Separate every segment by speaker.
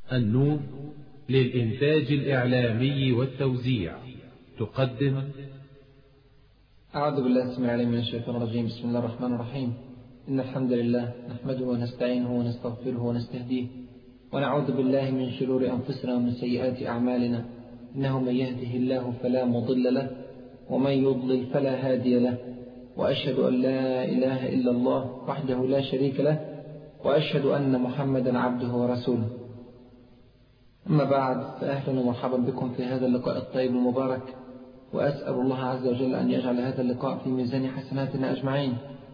Speaker 1: النور للإنتاج الإعلامي والتوزيع تقدم
Speaker 2: أعوذ بالله السميع العليم من الشيطان الرجيم بسم الله الرحمن الرحيم إن الحمد لله نحمده ونستعينه ونستغفره ونستهديه ونعوذ بالله من شرور أنفسنا ومن سيئات أعمالنا إنه من يهده الله فلا مضل له ومن يضلل فلا هادي له وأشهد أن لا إله إلا الله وحده لا شريك له وأشهد أن محمدا عبده ورسوله أما بعد فأهلا ومرحبا بكم في هذا اللقاء الطيب المبارك وأسأل الله عز وجل أن يجعل هذا اللقاء في ميزان حسناتنا أجمعين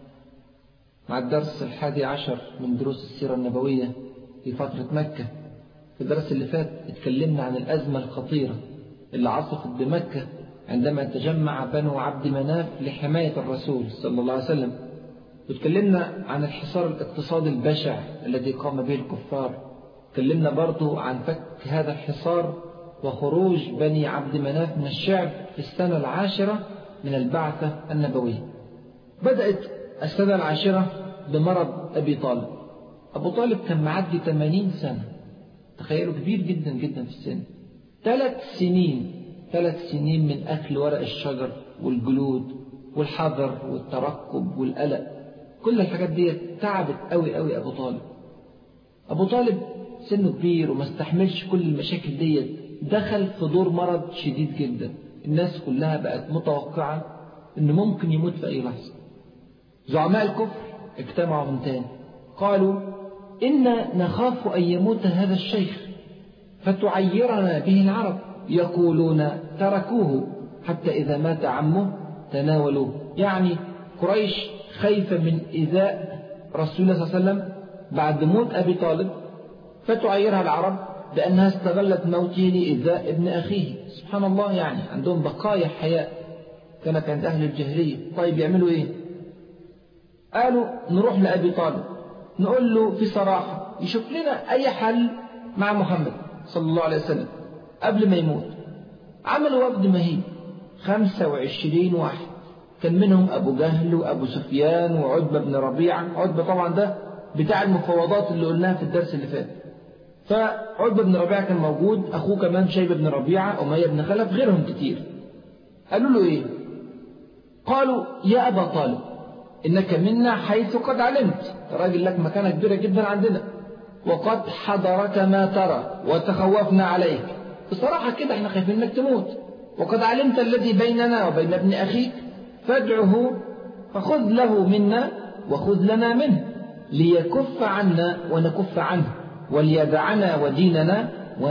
Speaker 2: مع الدرس الحادي عشر من دروس السيرة النبوية في فترة مكة في الدرس اللي فات اتكلمنا عن الأزمة الخطيرة اللي عصفت بمكة عندما تجمع بنو عبد مناف لحماية الرسول صلى الله عليه وسلم وتكلمنا عن الحصار الاقتصادي البشع الذي قام به الكفار تكلمنا برضو عن فك هذا الحصار وخروج بني عبد مناف من الشعب في السنة العاشرة من البعثة النبوية بدأت السنة العاشرة بمرض أبي طالب أبو طالب كان معدي 80 سنة تخيلوا كبير جدا جدا في السن ثلاث سنين ثلاث سنين من أكل ورق الشجر والجلود والحذر والترقب والقلق كل الحاجات دي تعبت قوي قوي أبو طالب أبو طالب سنه كبير وما استحملش كل المشاكل ديت دخل في دور مرض شديد جدا الناس كلها بقت متوقعة انه ممكن يموت في اي لحظة زعماء الكفر اجتمعوا من تاني قالوا إنا نخاف أن يموت هذا الشيخ فتعيرنا به العرب يقولون تركوه حتى إذا مات عمه تناولوه يعني قريش خايفة من إيذاء رسول الله صلى الله عليه وسلم بعد موت أبي طالب فتعيرها العرب بأنها استغلت موته لإيذاء ابن أخيه سبحان الله يعني عندهم بقايا حياء كانت عند أهل الجاهلية طيب يعملوا إيه قالوا نروح لأبي طالب نقول له في صراحة يشوف لنا أي حل مع محمد صلى الله عليه وسلم قبل ما يموت عملوا وفد مهيب خمسة وعشرين واحد كان منهم أبو جهل وأبو سفيان وعتبة بن ربيعة عتبة طبعا ده بتاع المفاوضات اللي قلناها في الدرس اللي فات فعتبة بن ربيعة كان موجود أخوه كمان شيبة بن ربيعة أمية بن خلف غيرهم كتير قالوا له إيه قالوا يا أبا طالب إنك منا حيث قد علمت راجل لك مكانة كبيرة جدا عندنا وقد حضرك ما ترى وتخوفنا عليك بصراحة كده احنا خايفين انك تموت وقد علمت الذي بيننا وبين ابن أخيك فادعه فخذ له منا وخذ لنا منه ليكف عنا ونكف عنه وليدعنا وديننا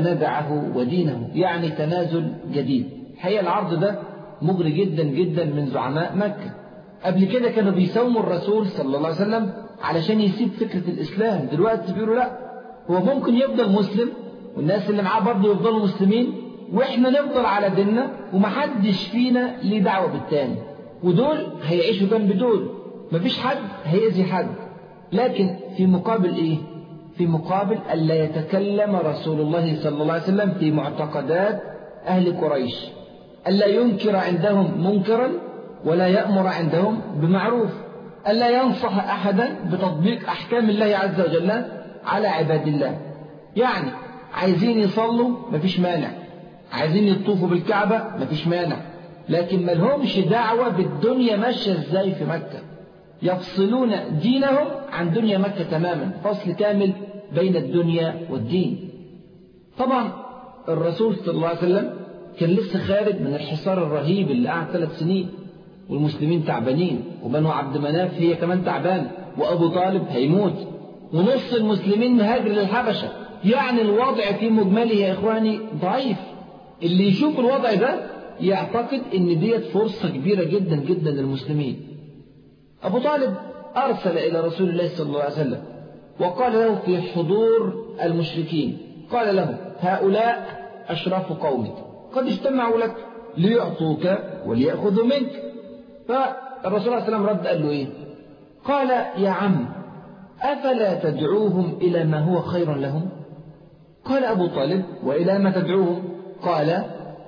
Speaker 2: وندعه ودينه يعني تنازل جديد الحقيقة العرض ده مغري جدا جدا من زعماء مكة قبل كده كانوا بيساوموا الرسول صلى الله عليه وسلم علشان يسيب فكرة الإسلام دلوقتي بيقولوا لا هو ممكن يفضل مسلم والناس اللي معاه برضه يفضلوا مسلمين واحنا نفضل على ديننا ومحدش فينا ليه دعوة بالتاني ودول هيعيشوا جنب دول مفيش حد هيأذي حد لكن في مقابل ايه في مقابل ألا يتكلم رسول الله صلى الله عليه وسلم في معتقدات أهل قريش ألا ينكر عندهم منكرا ولا يأمر عندهم بمعروف ألا ينصح أحدا بتطبيق أحكام الله عز وجل على عباد الله يعني عايزين يصلوا مفيش مانع عايزين يطوفوا بالكعبة مفيش مانع لكن ملهمش دعوة بالدنيا ماشية ازاي في مكة يفصلون دينهم عن دنيا مكة تماما فصل كامل بين الدنيا والدين طبعا الرسول صلى الله عليه وسلم كان لسه خارج من الحصار الرهيب اللي قعد ثلاث سنين والمسلمين تعبانين وبنو عبد مناف هي كمان تعبان وأبو طالب هيموت ونص المسلمين مهاجر للحبشة يعني الوضع في مجمله يا إخواني ضعيف اللي يشوف الوضع ده يعتقد ان ديت فرصة كبيرة جدا جدا للمسلمين أبو طالب أرسل إلى رسول الله صلى الله عليه وسلم وقال له في حضور المشركين قال له هؤلاء أشراف قومك قد اجتمعوا لك ليعطوك وليأخذوا منك فالرسول صلى الله عليه وسلم رد قال له إيه قال يا عم أفلا تدعوهم إلى ما هو خير لهم قال أبو طالب وإلى ما تدعوهم قال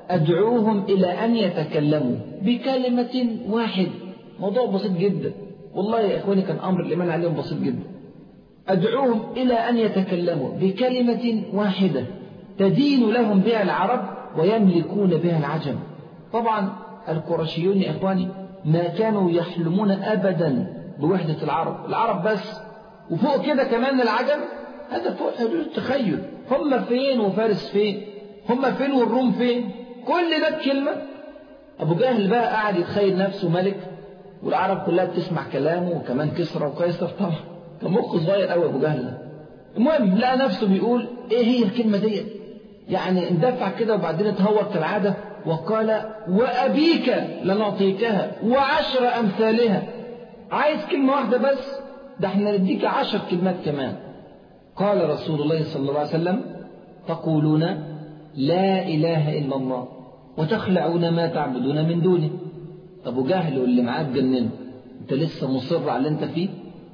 Speaker 2: أدعوهم إلى أن يتكلموا بكلمة واحدة موضوع بسيط جدا والله يا إخواني كان أمر الإيمان عليهم بسيط جدا أدعوهم إلى أن يتكلموا بكلمة واحدة تدين لهم بها العرب ويملكون بها العجم طبعا القرشيون يا إخواني ما كانوا يحلمون أبدا بوحدة العرب العرب بس وفوق كده كمان العجم هذا فوق حدود التخيل هم فين وفارس فين هم فين والروم فين كل ده بكلمة أبو جهل بقى قاعد يتخيل نفسه ملك والعرب كلها بتسمع كلامه وكمان كسرى وقيصر طبعا كان مخه صغير قوي أبو جهل ده المهم لقى نفسه بيقول إيه هي الكلمة دي يعني اندفع كده وبعدين اتهور كالعادة وقال وأبيك لنعطيكها وعشر أمثالها عايز كلمة واحدة بس ده احنا نديك عشر كلمات كمان قال رسول الله صلى الله عليه وسلم تقولون لا إله إلا الله وتخلعون ما تعبدون من دونه أبو جهل واللي معاه اتجننوا أنت لسه مصر على اللي أنت فيه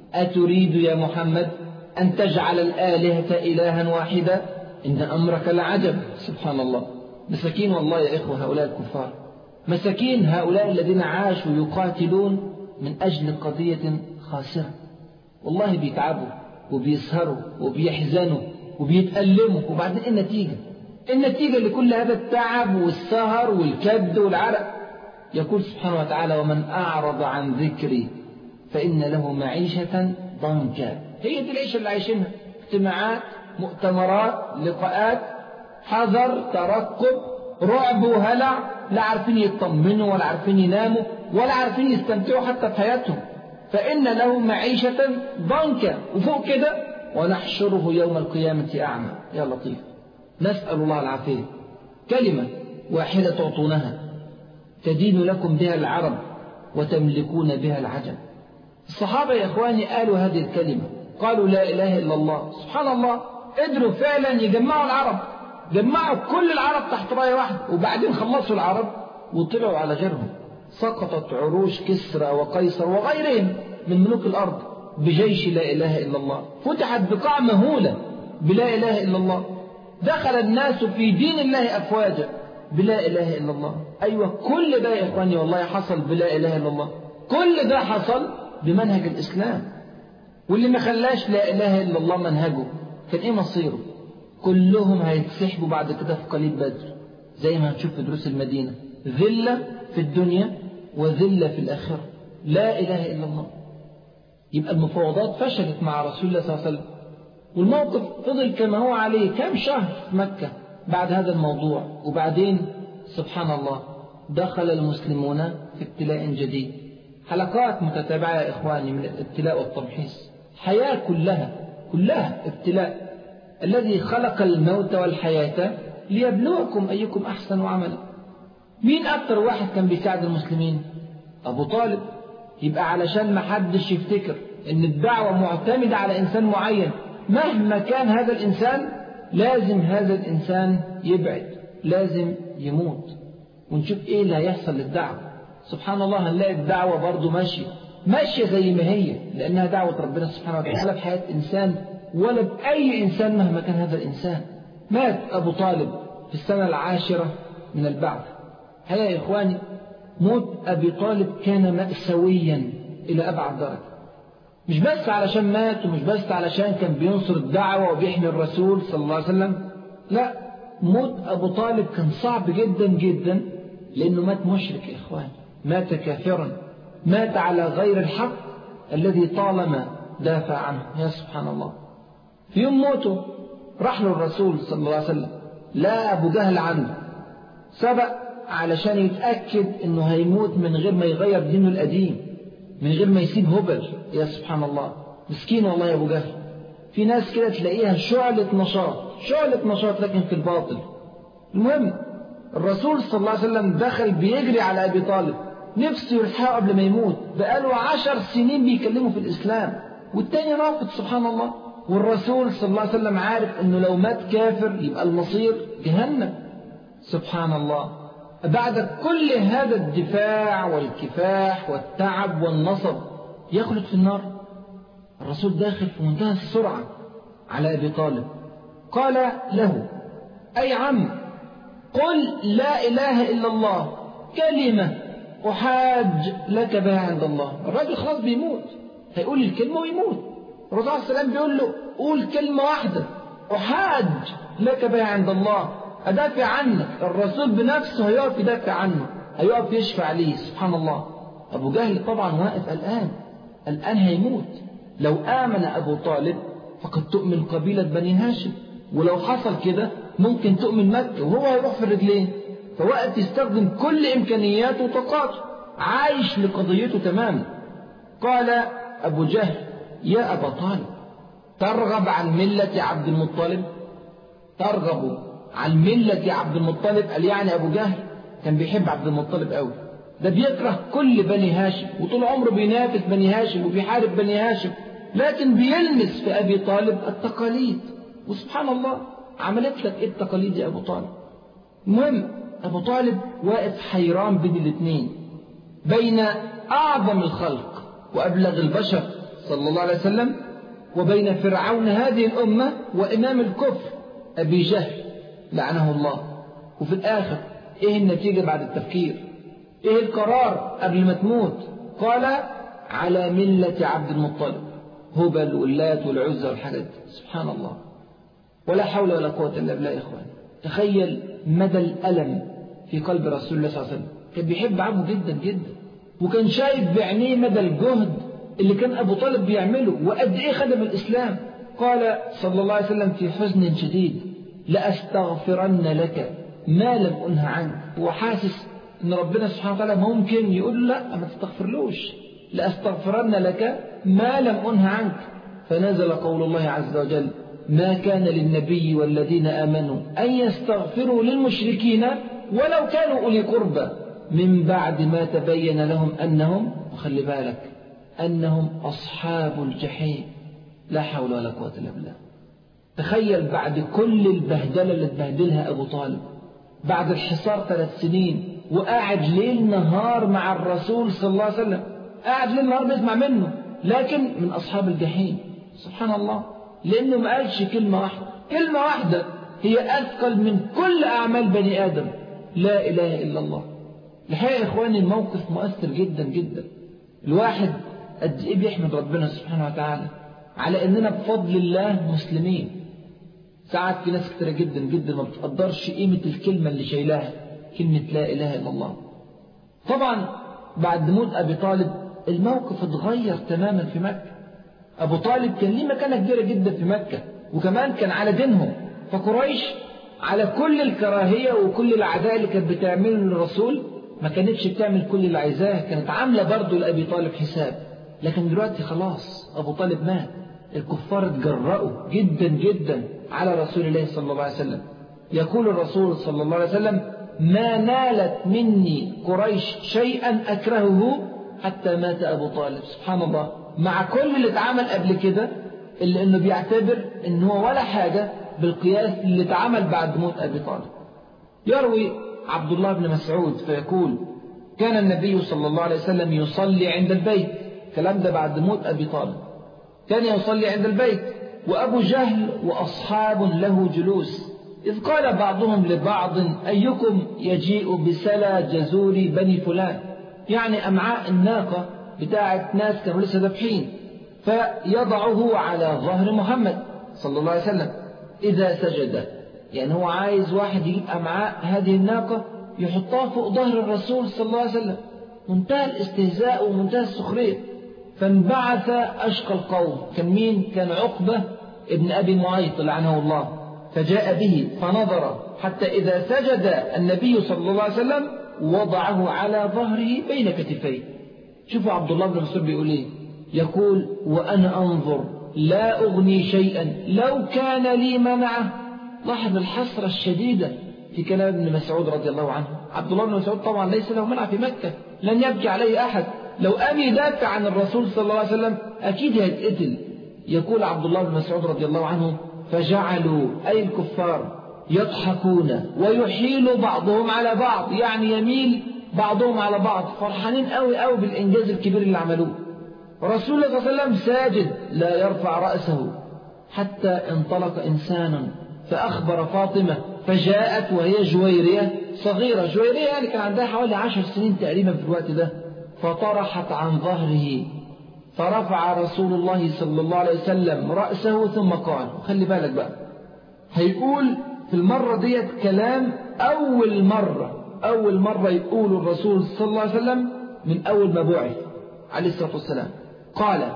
Speaker 2: أتريد يا محمد أن تجعل الآلهة إلها واحدا إن أمرك لعجب سبحان الله مساكين والله يا إخوة هؤلاء الكفار مساكين هؤلاء الذين عاشوا يقاتلون من أجل قضية خاسرة والله بيتعبوا وبيسهروا وبيحزنوا وبيتألموا وبعدين إيه النتيجة النتيجة لكل هذا التعب والسهر والكبد والعرق يقول سبحانه وتعالى ومن أعرض عن ذكري فإن له معيشة ضنكا هي دي العيشة اللي عايشينها اجتماعات مؤتمرات لقاءات حذر ترقب رعب وهلع لا عارفين يطمنوا ولا عارفين يناموا ولا عارفين يستمتعوا حتى في حياتهم فإن له معيشة ضنكا وفوق كده ونحشره يوم القيامة أعمى يا لطيف نسأل الله العافية كلمة واحدة تعطونها تدين لكم بها العرب وتملكون بها العجم الصحابة يا إخواني قالوا هذه الكلمة قالوا لا إله إلا الله سبحان الله قدروا فعلا يجمعوا العرب جمعوا كل العرب تحت راية واحدة وبعدين خلصوا العرب وطلعوا على غيرهم سقطت عروش كسرى وقيصر وغيرهم من ملوك الأرض بجيش لا إله إلا الله فتحت بقاع مهولة بلا إله إلا الله دخل الناس في دين الله أفواجا بلا إله إلا الله أيوة كل ده يا إخواني والله حصل بلا إله إلا الله كل ده حصل بمنهج الإسلام واللي ما خلاش لا إله إلا الله منهجه كان إيه مصيره كلهم هيتسحبوا بعد كده في قليب بدر زي ما هنشوف في دروس المدينة ذلة في الدنيا وذلة في الآخرة لا إله إلا الله يبقى المفاوضات فشلت مع رسول الله صلى الله عليه وسلم والموقف فضل كما هو عليه كم شهر في مكة بعد هذا الموضوع وبعدين سبحان الله دخل المسلمون في ابتلاء جديد حلقات متتابعة يا إخواني من الابتلاء والتمحيص حياة كلها كلها ابتلاء الذي خلق الموت والحياة ليبلوكم أيكم أحسن عملا مين أكتر واحد كان بيساعد المسلمين أبو طالب يبقى علشان ما حدش يفتكر ان الدعوة معتمدة على انسان معين مهما كان هذا الانسان لازم هذا الانسان يبعد لازم يموت ونشوف ايه اللي هيحصل للدعوة سبحان الله هنلاقي الدعوة برضو ماشية ماشية زي ما هي لانها دعوة ربنا سبحانه وتعالى في حياة انسان ولا بأي انسان مهما كان هذا الانسان مات ابو طالب في السنة العاشرة من البعث هيا يا اخواني موت أبي طالب كان مأساويا إلى أبعد درجة مش بس علشان مات ومش بس علشان كان بينصر الدعوة وبيحمي الرسول صلى الله عليه وسلم لا موت أبو طالب كان صعب جدا جدا لأنه مات مشرك يا إخوان مات كافرا مات على غير الحق الذي طالما دافع عنه يا سبحان الله في يوم موته راح له الرسول صلى الله عليه وسلم لا أبو جهل عنده سبق علشان يتأكد انه هيموت من غير ما يغير دينه القديم من غير ما يسيب هبل يا سبحان الله مسكين والله يا ابو جهل في ناس كده تلاقيها شعلة نشاط شعلة نشاط لكن في الباطل المهم الرسول صلى الله عليه وسلم دخل بيجري على ابي طالب نفسه يلحقه قبل ما يموت بقاله عشر سنين بيكلمه في الاسلام والتاني رافض سبحان الله والرسول صلى الله عليه وسلم عارف انه لو مات كافر يبقى المصير جهنم سبحان الله بعد كل هذا الدفاع والكفاح والتعب والنصب يخلد في النار الرسول داخل في منتهى السرعة على أبي طالب قال له أي عم قل لا إله إلا الله كلمة أحاج لك بها عند الله الراجل خلاص بيموت هيقول الكلمة ويموت الرسول عليه السلام بيقول له قول كلمة واحدة أحاج لك بها عند الله أدافع عنك الرسول بنفسه هيقف يدافع عنه هيقف يشفع ليه سبحان الله أبو جهل طبعا واقف الآن الآن هيموت لو آمن أبو طالب فقد تؤمن قبيلة بني هاشم ولو حصل كده ممكن تؤمن مكة وهو هيروح في الرجلين فوقت يستخدم كل إمكانياته وطاقاته عايش لقضيته تماما قال أبو جهل يا أبا طالب ترغب عن ملة عبد المطلب ترغب عن ملة عبد المطلب قال يعني أبو جهل كان بيحب عبد المطلب قوي ده بيكره كل بني هاشم وطول عمره بينافس بني هاشم وبيحارب بني هاشم لكن بيلمس في أبي طالب التقاليد وسبحان الله عملت لك إيه التقاليد يا أبو طالب المهم أبو طالب واقف حيران بين الاثنين بين أعظم الخلق وأبلغ البشر صلى الله عليه وسلم وبين فرعون هذه الأمة وإمام الكفر أبي جهل لعنه الله وفي الآخر إيه النتيجة بعد التفكير إيه القرار قبل ما تموت قال على ملة عبد المطلب هبل واللات والعزى والحاجات دي سبحان الله ولا حول ولا قوة إلا بالله يا إخوان تخيل مدى الألم في قلب رسول الله صلى الله عليه وسلم كان بيحب عمه جدا جدا وكان شايف بعينيه مدى الجهد اللي كان أبو طالب بيعمله وقد إيه خدم الإسلام قال صلى الله عليه وسلم في حزن شديد لأستغفرن لك ما لم أنه عنك هو حاسس أن ربنا سبحانه وتعالى ممكن يقول لا ما تستغفرلوش لأستغفرن لك ما لم أنه عنك فنزل قول الله عز وجل ما كان للنبي والذين آمنوا أن يستغفروا للمشركين ولو كانوا أولي قربى من بعد ما تبين لهم أنهم وخلي بالك أنهم أصحاب الجحيم لا حول ولا قوة إلا بالله تخيل بعد كل البهدلة اللي تبهدلها أبو طالب بعد الحصار ثلاث سنين وقاعد ليل نهار مع الرسول صلى الله عليه وسلم قاعد ليل نهار بيسمع منه لكن من أصحاب الجحيم سبحان الله لأنه ما قالش كلمة واحدة كلمة واحدة هي أثقل من كل أعمال بني آدم لا إله إلا الله الحقيقة يا إخواني الموقف مؤثر جدا جدا الواحد قد إيه بيحمد ربنا سبحانه وتعالى على إننا بفضل الله مسلمين ساعات في ناس كتيرة جدا جدا ما بتقدرش قيمة الكلمة اللي شايلاها كلمة لا إله إلا الله طبعا بعد موت أبي طالب الموقف اتغير تماما في مكة أبو طالب كان ليه مكانة كبيرة جدا في مكة وكمان كان على دينهم فقريش على كل الكراهية وكل العداء اللي كانت بتعمله للرسول ما كانتش بتعمل كل اللي عايزاه كانت عاملة برضه لأبي طالب حساب لكن دلوقتي خلاص أبو طالب مات الكفار اتجرأوا جدا جدا على رسول الله صلى الله عليه وسلم يقول الرسول صلى الله عليه وسلم ما نالت مني قريش شيئا أكرهه حتى مات أبو طالب سبحان الله مع كل اللي اتعمل قبل كده اللي انه بيعتبر ان هو ولا حاجة بالقياس اللي اتعمل بعد موت أبي طالب يروي عبد الله بن مسعود فيقول كان النبي صلى الله عليه وسلم يصلي عند البيت الكلام ده بعد موت أبي طالب كان يصلي عند البيت وأبو جهل وأصحاب له جلوس إذ قال بعضهم لبعض أيكم يجيء بسلى جزور بني فلان يعني أمعاء الناقة بتاعت ناس كانوا لسه ذبحين فيضعه على ظهر محمد صلى الله عليه وسلم إذا سجد يعني هو عايز واحد يجيب أمعاء هذه الناقة يحطها فوق ظهر الرسول صلى الله عليه وسلم منتهى الاستهزاء ومنتهى السخرية فانبعث أشقى القوم كان مين؟ كان عقبة ابن أبي معيط لعنه الله فجاء به فنظر حتى إذا سجد النبي صلى الله عليه وسلم وضعه على ظهره بين كتفيه شوفوا عبد الله بن مسعود بيقول ايه يقول وأنا أنظر لا أغني شيئا لو كان لي منعه لاحظ الحسرة الشديدة في كلام ابن مسعود رضي الله عنه عبد الله بن مسعود طبعا ليس له منع في مكة لن يبكي عليه أحد لو أبي يدافع عن الرسول صلى الله عليه وسلم أكيد هيتقتل يقول عبد الله بن مسعود رضي الله عنه فجعلوا أي الكفار يضحكون ويحيل بعضهم على بعض يعني يميل بعضهم على بعض فرحانين قوي قوي بالإنجاز الكبير اللي عملوه رسول الله صلى الله عليه وسلم ساجد لا يرفع رأسه حتى انطلق إنسان فأخبر فاطمة فجاءت وهي جويرية صغيرة جويرية يعني كان عندها حوالي عشر سنين تقريبا في الوقت ده فطرحت عن ظهره فرفع رسول الله صلى الله عليه وسلم رأسه ثم قال خلي بالك بقى هيقول في المرة ديت كلام أول مرة أول مرة يقول الرسول صلى الله عليه وسلم من أول ما بعث عليه الصلاة والسلام قال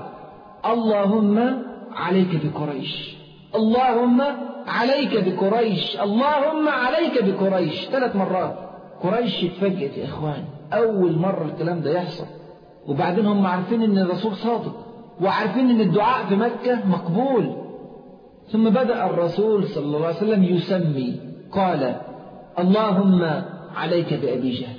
Speaker 2: اللهم عليك بقريش اللهم عليك بقريش اللهم عليك بقريش ثلاث مرات قريش اتفاجئت يا إخوان أول مرة الكلام ده يحصل وبعدين هم عارفين ان الرسول صادق وعارفين ان الدعاء في مكة مقبول ثم بدأ الرسول صلى الله عليه وسلم يسمي قال اللهم عليك بأبي جهل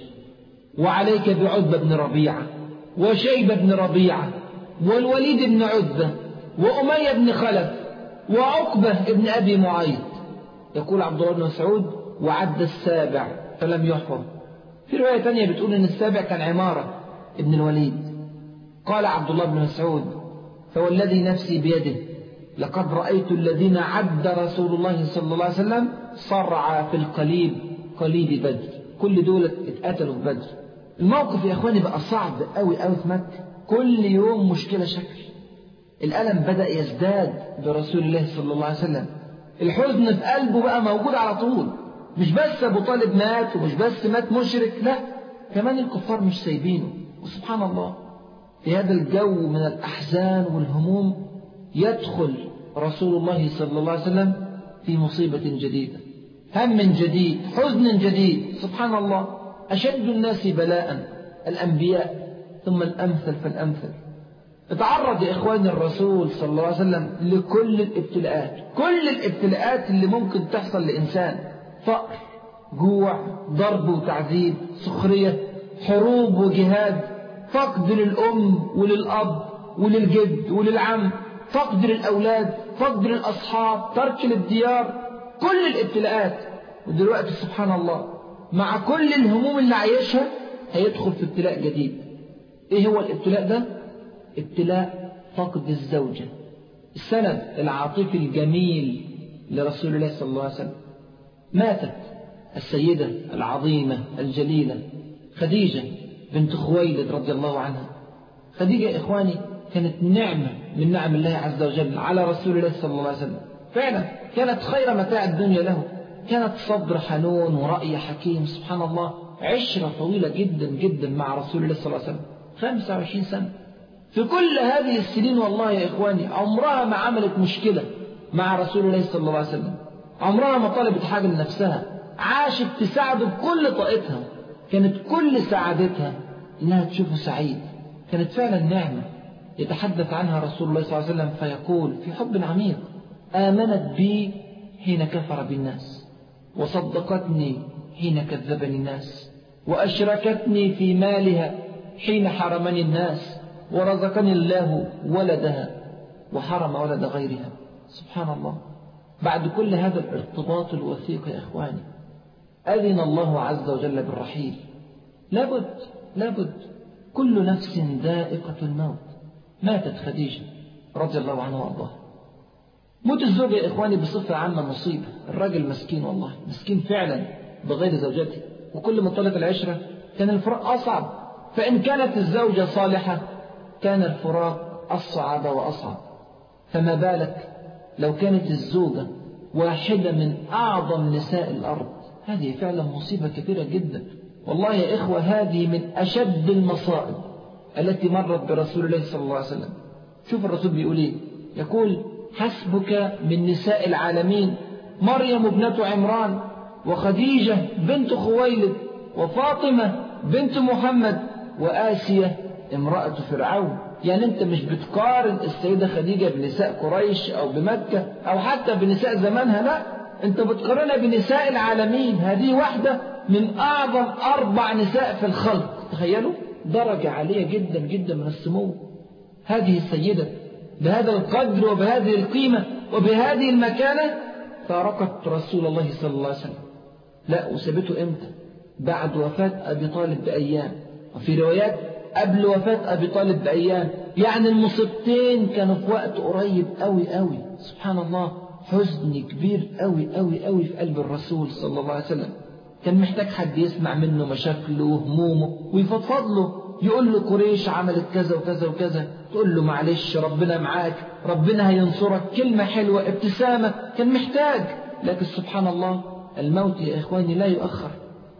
Speaker 2: وعليك بعتبة بن ربيعة وشيبة بن ربيعة والوليد بن عتبة وأمية بن خلف وعقبة بن أبي معيط يقول عبد الله بن مسعود وعد السابع فلم يحفظ في رواية ثانية بتقول إن السابع كان عمارة ابن الوليد قال عبد الله بن مسعود فوالذي نفسي بيده لقد رأيت الذين عد رسول الله صلى الله عليه وسلم صرع في القليب قليب بدر كل دول اتقتلوا في بدر الموقف يا اخواني بقى صعب قوي قوي في مكة كل يوم مشكلة شكل الألم بدأ يزداد برسول الله صلى الله عليه وسلم الحزن في قلبه بقى موجود على طول مش بس أبو طالب مات ومش بس مات مشرك لا كمان الكفار مش سايبينه وسبحان الله في هذا الجو من الأحزان والهموم يدخل رسول الله صلى الله عليه وسلم في مصيبة جديدة هم جديد حزن جديد سبحان الله أشد الناس بلاء الأنبياء ثم الأمثل فالأمثل اتعرض يا إخواني الرسول صلى الله عليه وسلم لكل الابتلاءات كل الابتلاءات اللي ممكن تحصل لإنسان فقر جوع ضرب وتعذيب سخرية حروب وجهاد فقد للأم وللأب وللجد وللعم فقد للأولاد فقد للأصحاب ترك للديار كل الابتلاءات ودلوقتي سبحان الله مع كل الهموم اللي عايشها هيدخل في ابتلاء جديد ايه هو الابتلاء ده ابتلاء فقد الزوجة السند العاطفي الجميل لرسول الله صلى الله عليه وسلم ماتت السيدة العظيمة الجليلة خديجة بنت خويلد رضي الله عنها خديجة إخواني كانت نعمة من نعم الله عز وجل على رسول الله صلى الله عليه وسلم فعلا كانت خير متاع الدنيا له كانت صبر حنون ورأي حكيم سبحان الله عشرة طويلة جدا جدا مع رسول الله صلى الله عليه وسلم 25 سنة في كل هذه السنين والله يا إخواني عمرها ما عملت مشكلة مع رسول الله صلى الله عليه وسلم عمرها ما طلبت حاجة لنفسها عاشت تساعده بكل طاقتها كانت كل سعادتها إنها تشوفه سعيد كانت فعلا نعمة يتحدث عنها رسول الله صلى الله عليه وسلم فيقول في حب عميق آمنت بي حين كفر بالناس وصدقتني حين كذبني الناس وأشركتني في مالها حين حرمني الناس ورزقني الله ولدها وحرم ولد غيرها سبحان الله بعد كل هذا الارتباط الوثيق يا إخواني أذن الله عز وجل بالرحيل لابد لابد كل نفس ذائقة الموت ماتت خديجة رضي الله عنها وارضاها موت الزوج يا إخواني بصفة عامة مصيبة الراجل مسكين والله مسكين فعلا بغير زوجته وكل ما طلب العشرة كان الفراق أصعب فإن كانت الزوجة صالحة كان الفراق أصعب وأصعب فما بالك لو كانت الزوجة واحدة من أعظم نساء الأرض هذه فعلا مصيبة كبيرة جدا والله يا إخوة هذه من أشد المصائب التي مرت برسول الله صلى الله عليه وسلم شوف الرسول بيقول إيه يقول حسبك من نساء العالمين مريم ابنة عمران وخديجة بنت خويلد وفاطمة بنت محمد وآسية امرأة فرعون يعني انت مش بتقارن السيدة خديجة بنساء قريش او بمكة او حتى بنساء زمانها لا انت بتقارنها بنساء العالمين هذه واحدة من اعظم اربع نساء في الخلق تخيلوا درجة عالية جدا جدا من السمو هذه السيدة بهذا القدر وبهذه القيمة وبهذه المكانة فارقت رسول الله صلى الله عليه وسلم لا وسابته امتى بعد وفاة ابي طالب بايام وفي روايات قبل وفاة أبي طالب بأيام يعني المصيبتين كانوا في وقت قريب قوي قوي سبحان الله حزن كبير قوي قوي قوي في قلب الرسول صلى الله عليه وسلم كان محتاج حد يسمع منه مشاكله وهمومه ويفضفض له يقول له قريش عملت كذا وكذا وكذا تقول له معلش ربنا معاك ربنا هينصرك كلمة حلوة ابتسامة كان محتاج لكن سبحان الله الموت يا إخواني لا يؤخر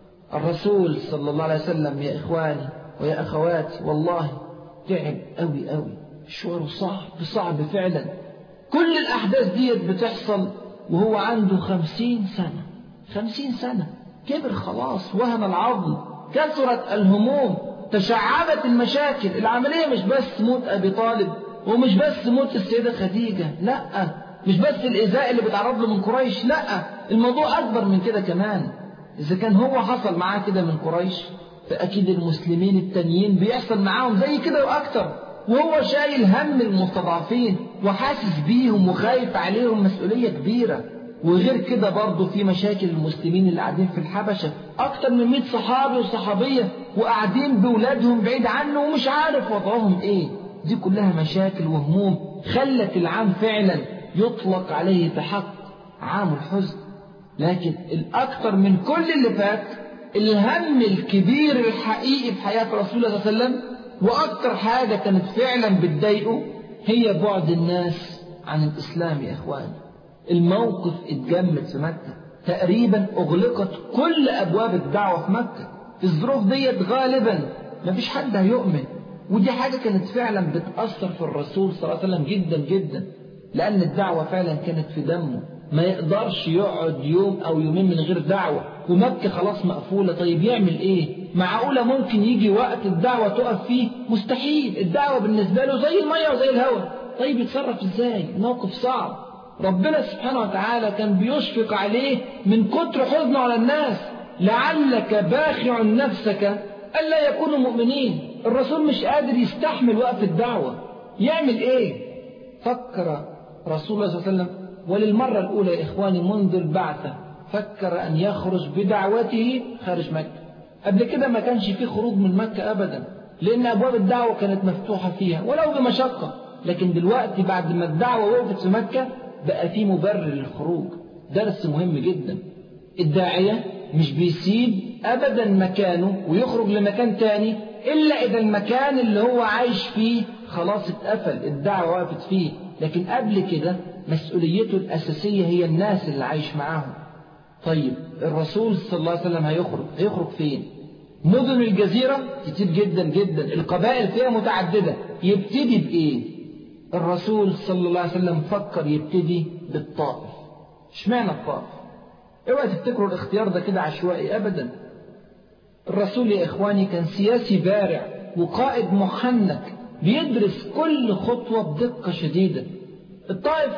Speaker 2: الرسول صلى الله عليه وسلم يا إخواني ويا أخواتي والله تعب أوي أوي مشواره صعب صعب فعلا كل الأحداث ديت بتحصل وهو عنده خمسين سنة خمسين سنة كبر خلاص وهن العظم كثرت الهموم تشعبت المشاكل العملية مش بس موت أبي طالب ومش بس موت السيدة خديجة لا مش بس الإزاء اللي بيتعرض له من قريش لا الموضوع أكبر من كده كمان إذا كان هو حصل معاه كده من قريش فأكيد المسلمين التانيين بيحصل معاهم زي كده وأكتر وهو شايل هم المستضعفين وحاسس بيهم وخايف عليهم مسؤولية كبيرة وغير كده برضه في مشاكل المسلمين اللي قاعدين في الحبشة أكتر من 100 صحابي وصحابية وقاعدين بولادهم بعيد عنه ومش عارف وضعهم إيه دي كلها مشاكل وهموم خلت العام فعلا يطلق عليه بحق عام الحزن لكن الأكثر من كل اللي فات الهم الكبير الحقيقي في حياة رسول الله صلى الله عليه وسلم وأكثر حاجة كانت فعلا بتضايقه هي بعد الناس عن الإسلام يا إخواني الموقف اتجمد في مكة تقريبا أغلقت كل أبواب الدعوة في مكة في الظروف ديت غالبا مفيش حد هيؤمن ودي حاجة كانت فعلا بتأثر في الرسول صلى الله عليه وسلم جدا جدا لأن الدعوة فعلا كانت في دمه ما يقدرش يقعد يوم أو يومين من غير دعوة ومكة خلاص مقفولة طيب يعمل إيه معقولة ممكن يجي وقت الدعوة تقف فيه مستحيل الدعوة بالنسبة له زي المية وزي الهواء طيب يتصرف إزاي موقف صعب ربنا سبحانه وتعالى كان بيشفق عليه من كتر حزنه على الناس لعلك باخع نفسك ألا يكونوا مؤمنين الرسول مش قادر يستحمل وقف الدعوة يعمل إيه فكر رسول الله صلى الله عليه وسلم وللمرة الأولى يا إخواني منذ البعثة فكر أن يخرج بدعوته خارج مكة قبل كده ما كانش فيه خروج من مكة أبدا لأن أبواب الدعوة كانت مفتوحة فيها ولو بمشقة لكن دلوقتي بعد ما الدعوة وقفت في مكة بقى في مبرر للخروج درس مهم جدا الداعية مش بيسيب أبدا مكانه ويخرج لمكان تاني إلا إذا المكان اللي هو عايش فيه خلاص اتقفل الدعوة وقفت فيه لكن قبل كده مسؤوليته الأساسية هي الناس اللي عايش معاهم طيب الرسول صلى الله عليه وسلم هيخرج هيخرج فين مدن الجزيرة كتير جدا جدا القبائل فيها متعددة يبتدي بإيه الرسول صلى الله عليه وسلم فكر يبتدي بالطائف اشمعنى الطائف اوعى تفتكروا الاختيار ده كده عشوائي ابدا الرسول يا اخواني كان سياسي بارع وقائد محنك بيدرس كل خطوة بدقة شديدة الطائف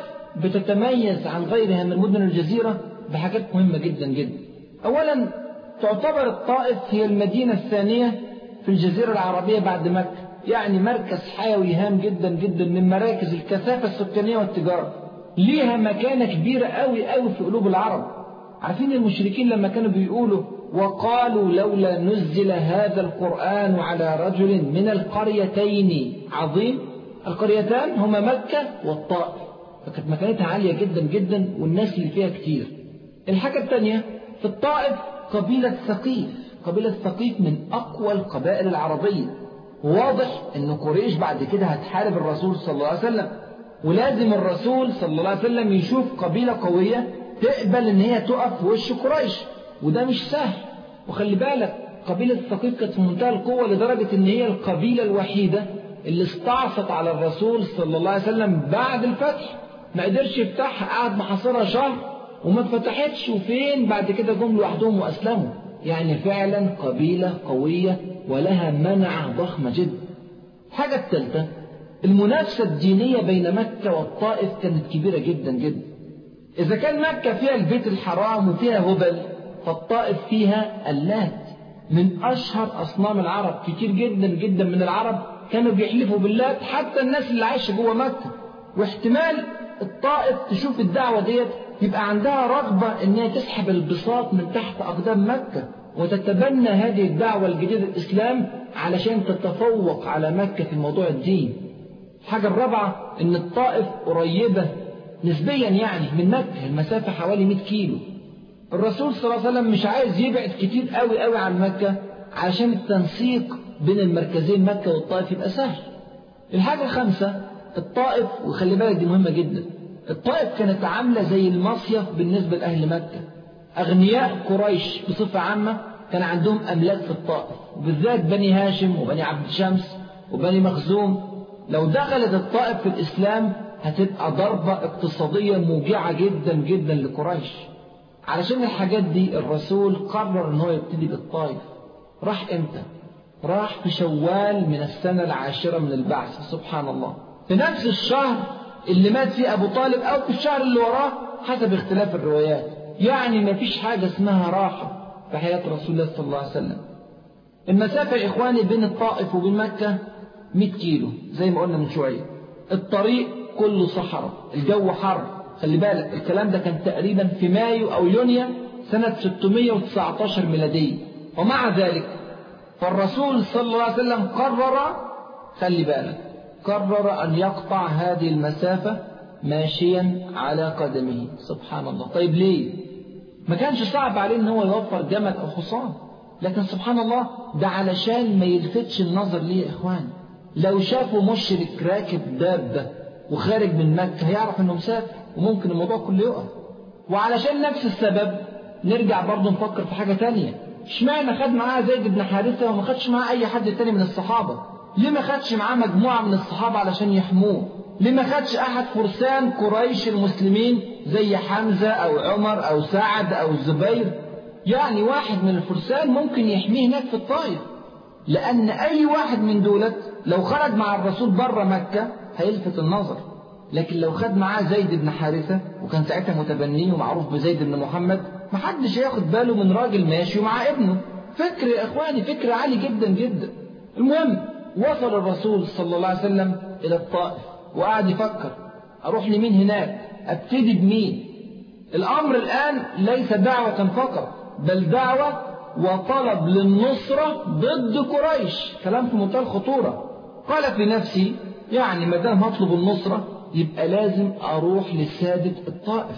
Speaker 2: بتتميز عن غيرها من مدن الجزيرة بحاجات مهمة جدا جدا أولا تعتبر الطائف هي المدينة الثانية في الجزيرة العربية بعد مكة يعني مركز حيوي هام جدا جدا من مراكز الكثافة السكانية والتجارة ليها مكانة كبيرة قوي قوي في قلوب العرب عارفين المشركين لما كانوا بيقولوا وقالوا لولا نزل هذا القرآن على رجل من القريتين عظيم القريتان هما مكة والطائف فكانت مكانتها عالية جدا جدا والناس اللي فيها كتير الحاجة الثانية في الطائف قبيلة ثقيف قبيلة ثقيف من أقوى القبائل العربية واضح أن قريش بعد كده هتحارب الرسول صلى الله عليه وسلم ولازم الرسول صلى الله عليه وسلم يشوف قبيلة قوية تقبل ان هي تقف في وش قريش وده مش سهل وخلي بالك قبيلة الثقيف كانت في منتهى القوة لدرجة ان هي القبيلة الوحيدة اللي استعصت على الرسول صلى الله عليه وسلم بعد الفتح ما قدرش يفتحها قعد محاصرها شهر وما اتفتحتش وفين بعد كده جم لوحدهم واسلموا يعني فعلا قبيلة قوية ولها منعة ضخمة جدا الحاجة الثالثة المنافسة الدينية بين مكة والطائف كانت كبيرة جدا جدا إذا كان مكة فيها البيت الحرام وفيها هبل فالطائف فيها اللات من أشهر أصنام العرب كتير جدا جدا من العرب كانوا بيحلفوا باللات حتى الناس اللي عايشة جوه مكة واحتمال الطائف تشوف الدعوة ديت يبقى عندها رغبة إن هي تسحب البساط من تحت أقدام مكة وتتبنى هذه الدعوة الجديدة الإسلام علشان تتفوق على مكة في موضوع الدين الحاجة الرابعة إن الطائف قريبة نسبيا يعني من مكة المسافة حوالي 100 كيلو الرسول صلى الله عليه وسلم مش عايز يبعد كتير قوي قوي عن مكة علشان التنسيق بين المركزين مكة والطائف يبقى سهل الحاجة الخامسة الطائف وخلي بالك دي مهمة جدا الطائف كانت عاملة زي المصيف بالنسبة لأهل مكة أغنياء قريش بصفة عامة كان عندهم أملاك في الطائف وبالذات بني هاشم وبني عبد شمس وبني مخزوم لو دخلت الطائف في الإسلام هتبقى ضربة اقتصادية موجعة جدا جدا لقريش علشان الحاجات دي الرسول قرر ان هو يبتدي بالطائف راح امتى راح في شوال من السنة العاشرة من البعث سبحان الله في نفس الشهر اللي مات فيه أبو طالب أو في الشهر اللي وراه حسب اختلاف الروايات يعني ما فيش حاجة اسمها راحة في حياة رسول الله صلى الله عليه وسلم المسافة يا إخواني بين الطائف وبين مكة 100 كيلو زي ما قلنا من شوية الطريق كله صحراء الجو حر خلي بالك الكلام ده كان تقريبا في مايو أو يونيو سنة 619 ميلادية ومع ذلك فالرسول صلى الله عليه وسلم قرر خلي بالك قرر أن يقطع هذه المسافة ماشيا على قدمه سبحان الله طيب ليه ما كانش صعب عليه ان هو يوفر جمل او حصان لكن سبحان الله ده علشان ما يلفتش النظر ليه يا اخوان لو شافوا مشرك راكب دابة وخارج من مكة هيعرف انه مسافر وممكن الموضوع كله يقف وعلشان نفس السبب نرجع برضه نفكر في حاجة تانية اشمعنى خد معاه زيد بن حارثة وما خدش معاه أي حد تاني من الصحابة ليه ما خدش معاه مجموعة من الصحابة علشان يحموه ليه ما خدش أحد فرسان قريش المسلمين زي حمزة أو عمر أو سعد أو الزبير يعني واحد من الفرسان ممكن يحميه هناك في الطائف لأن أي واحد من دولت لو خرج مع الرسول بره مكة هيلفت النظر لكن لو خد معاه زيد بن حارثة وكان ساعتها متبنيه ومعروف بزيد بن محمد محدش هياخد باله من راجل ماشي ومع ابنه فكر يا إخواني فكر عالي جدا جدا المهم وصل الرسول صلى الله عليه وسلم إلى الطائف وقعد يفكر أروح لمين هناك أبتدي بمين الأمر الآن ليس دعوة فقط بل دعوة وطلب للنصرة ضد قريش كلام في منتهى الخطورة قال في نفسي يعني ما دام هطلب النصرة يبقى لازم أروح لسادة الطائف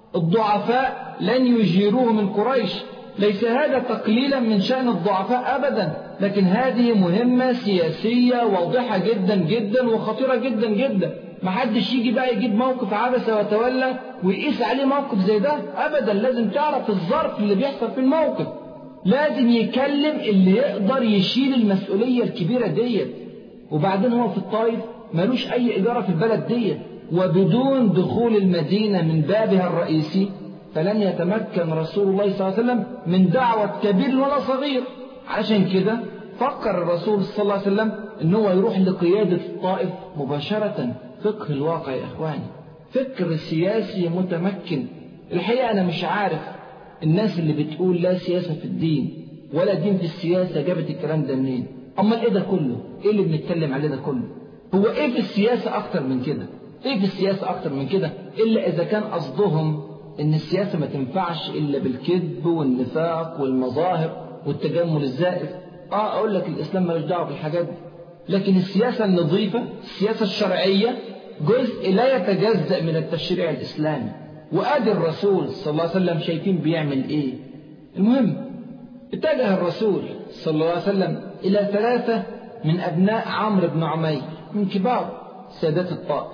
Speaker 2: الضعفاء لن يجيروه من قريش ليس هذا تقليلا من شأن الضعفاء أبدا لكن هذه مهمة سياسية واضحة جدا جدا وخطيرة جدا جدا ما حدش يجي بقى يجيب موقف عبس وتولى ويقيس عليه موقف زي ده أبدا لازم تعرف الظرف اللي بيحصل في الموقف لازم يكلم اللي يقدر يشيل المسؤولية الكبيرة ديت وبعدين هو في الطائف ملوش أي إدارة في البلد ديت وبدون دخول المدينة من بابها الرئيسي فلن يتمكن رسول الله صلى الله عليه وسلم من دعوة كبير ولا صغير عشان كده فكر الرسول صلى الله عليه وسلم ان هو يروح لقيادة الطائف مباشرة فقه الواقع يا اخواني فكر سياسي متمكن الحقيقة انا مش عارف الناس اللي بتقول لا سياسة في الدين ولا دين في السياسة جابت الكلام ده منين امال ايه ده كله ايه اللي بنتكلم عليه ده كله هو ايه في السياسة اكتر من كده ايه في السياسة اكتر من كده الا اذا كان قصدهم ان السياسة ما تنفعش الا بالكذب والنفاق والمظاهر والتجمل الزائف اه اقول لك الاسلام ملوش دعوه بالحاجات دي لكن السياسه النظيفه السياسه الشرعيه جزء لا يتجزا من التشريع الاسلامي وادي الرسول صلى الله عليه وسلم شايفين بيعمل ايه المهم اتجه الرسول صلى الله عليه وسلم الى ثلاثه من ابناء عمرو بن عمير من كبار سادات الطائف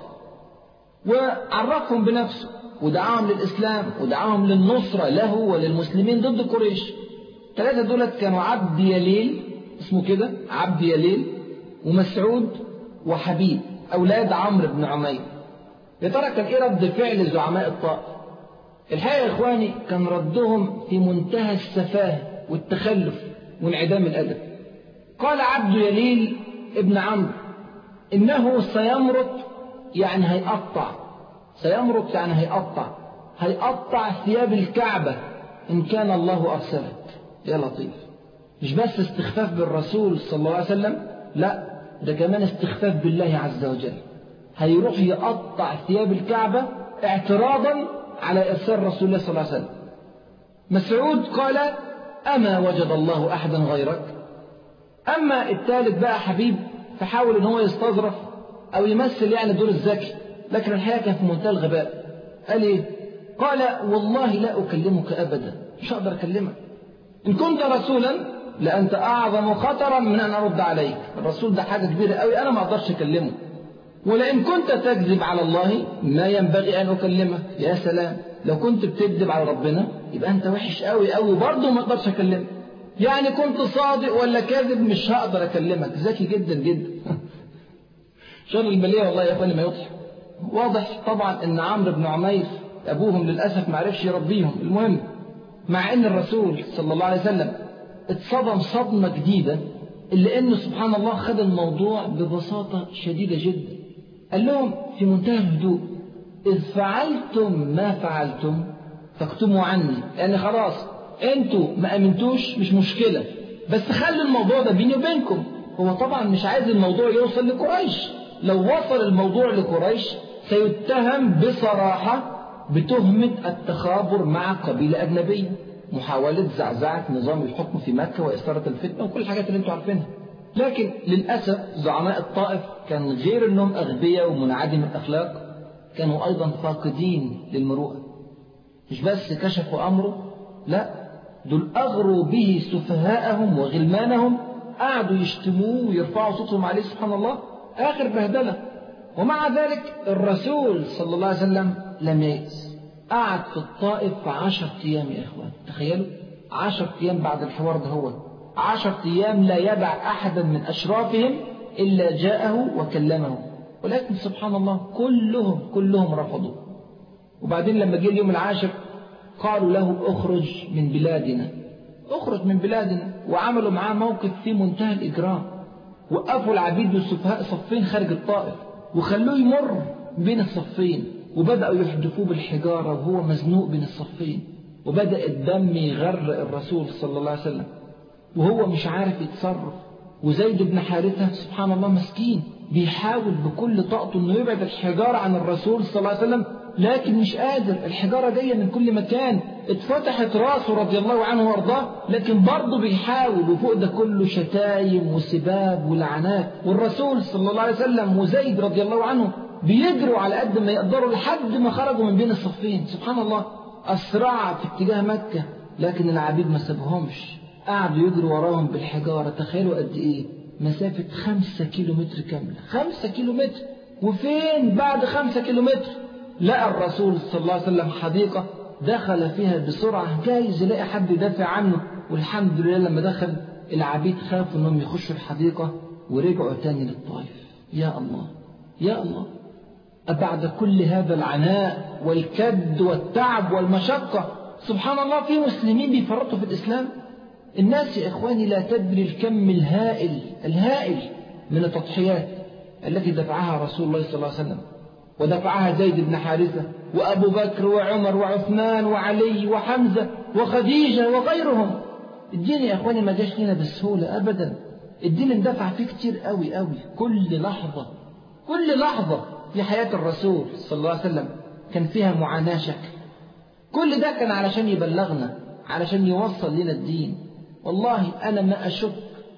Speaker 2: وعرفهم بنفسه ودعاهم للإسلام ودعاهم للنصرة له وللمسلمين ضد قريش ثلاثة دولت كانوا عبد يليل اسمه كده عبد يليل ومسعود وحبيب أولاد عمرو بن عمير يا ترى كان إيه رد فعل زعماء الطائف الحقيقة يا إخواني كان ردهم في منتهى السفاهة والتخلف وانعدام الأدب قال عبد يليل ابن عمرو إنه سيمرط يعني هيقطع سيمرق يعني هيقطع هيقطع ثياب الكعبة إن كان الله أرسلك يا لطيف مش بس استخفاف بالرسول صلى الله عليه وسلم لا ده كمان استخفاف بالله عز وجل هيروح يقطع ثياب الكعبة اعتراضا على إرسال رسول الله صلى الله عليه وسلم مسعود قال أما وجد الله أحدا غيرك أما الثالث بقى حبيب فحاول إن هو يستظرف أو يمثل يعني دور الذكي لكن الحقيقة كان في منتهى الغباء قال إيه؟ قال والله لا أكلمك أبدا مش هقدر أكلمك إن كنت رسولا لأنت أعظم خطرا من أن أرد عليك الرسول ده حاجة كبيرة قوي أنا ما أقدرش أكلمه ولئن كنت تكذب على الله ما ينبغي أن أكلمك يا سلام لو كنت بتكذب على ربنا يبقى أنت وحش قوي قوي برضه ما أقدرش أكلمك يعني كنت صادق ولا كاذب مش هقدر أكلمك ذكي جدا جدا شر البلية والله يا أخواني ما يضحك واضح طبعا أن عمرو بن عمير أبوهم للأسف ما عرفش يربيهم المهم مع أن الرسول صلى الله عليه وسلم اتصدم صدمة جديدة إلا أنه سبحان الله خد الموضوع ببساطة شديدة جدا قال لهم في منتهى الهدوء إذ فعلتم ما فعلتم فاكتموا عني يعني خلاص انتوا ما امنتوش مش مشكلة بس خلوا الموضوع ده بيني وبينكم هو طبعا مش عايز الموضوع يوصل لقريش لو وصل الموضوع لقريش سيتهم بصراحة بتهمة التخابر مع قبيلة أجنبية محاولة زعزعة نظام الحكم في مكة وإثارة الفتنة وكل الحاجات اللي انتوا عارفينها لكن للأسف زعماء الطائف كان غير أنهم أغبياء ومنعدم الأخلاق كانوا أيضا فاقدين للمروءة مش بس كشفوا أمره لا دول أغروا به سفهاءهم وغلمانهم قعدوا يشتموه ويرفعوا صوتهم عليه سبحان الله آخر بهدلة ومع ذلك الرسول صلى الله عليه وسلم لم ييأس قعد في الطائف عشر أيام يا إخوان تخيلوا عشر أيام بعد الحوار ده هو عشر أيام لا يدع أحدا من أشرافهم إلا جاءه وكلمه ولكن سبحان الله كلهم كلهم رفضوا وبعدين لما جه اليوم العاشر قالوا له اخرج من بلادنا اخرج من بلادنا وعملوا معاه موقف في منتهى الإجرام وقفوا العبيد والسفهاء صفين خارج الطائف وخلوه يمر بين الصفين وبدأوا يحدفوه بالحجارة وهو مزنوق بين الصفين وبدأ الدم يغرق الرسول صلى الله عليه وسلم وهو مش عارف يتصرف وزيد بن حارثة سبحان الله مسكين بيحاول بكل طاقته انه يبعد الحجارة عن الرسول صلى الله عليه وسلم لكن مش قادر الحجارة جاية من كل مكان اتفتحت راسه رضي الله عنه وارضاه لكن برضه بيحاول وفوق ده كله شتايم وسباب ولعنات والرسول صلى الله عليه وسلم وزيد رضي الله عنه بيجروا على قد ما يقدروا لحد ما خرجوا من بين الصفين سبحان الله أسرع في اتجاه مكة لكن العبيد ما سابهمش قعدوا يجروا وراهم بالحجارة تخيلوا قد إيه مسافة خمسة كيلو متر كاملة خمسة كيلو متر وفين بعد خمسة كيلو متر لقى الرسول صلى الله عليه وسلم حديقة دخل فيها بسرعة جايز يلاقي حد يدافع عنه والحمد لله لما دخل العبيد خافوا انهم يخشوا الحديقة ورجعوا تاني للطائف يا الله يا الله أبعد كل هذا العناء والكد والتعب والمشقة سبحان الله في مسلمين بيفرطوا في الإسلام الناس يا إخواني لا تدري الكم الهائل الهائل من التضحيات التي دفعها رسول الله صلى الله عليه وسلم ودفعها زيد بن حارثة وأبو بكر وعمر وعثمان وعلي وحمزة وخديجة وغيرهم الدين يا إخواني ما جاش لنا بالسهولة أبدا الدين اندفع فيه كتير قوي قوي كل لحظة كل لحظة في حياة الرسول صلى الله عليه وسلم كان فيها معاناة شكل كل ده كان علشان يبلغنا علشان يوصل لنا الدين والله أنا ما أشك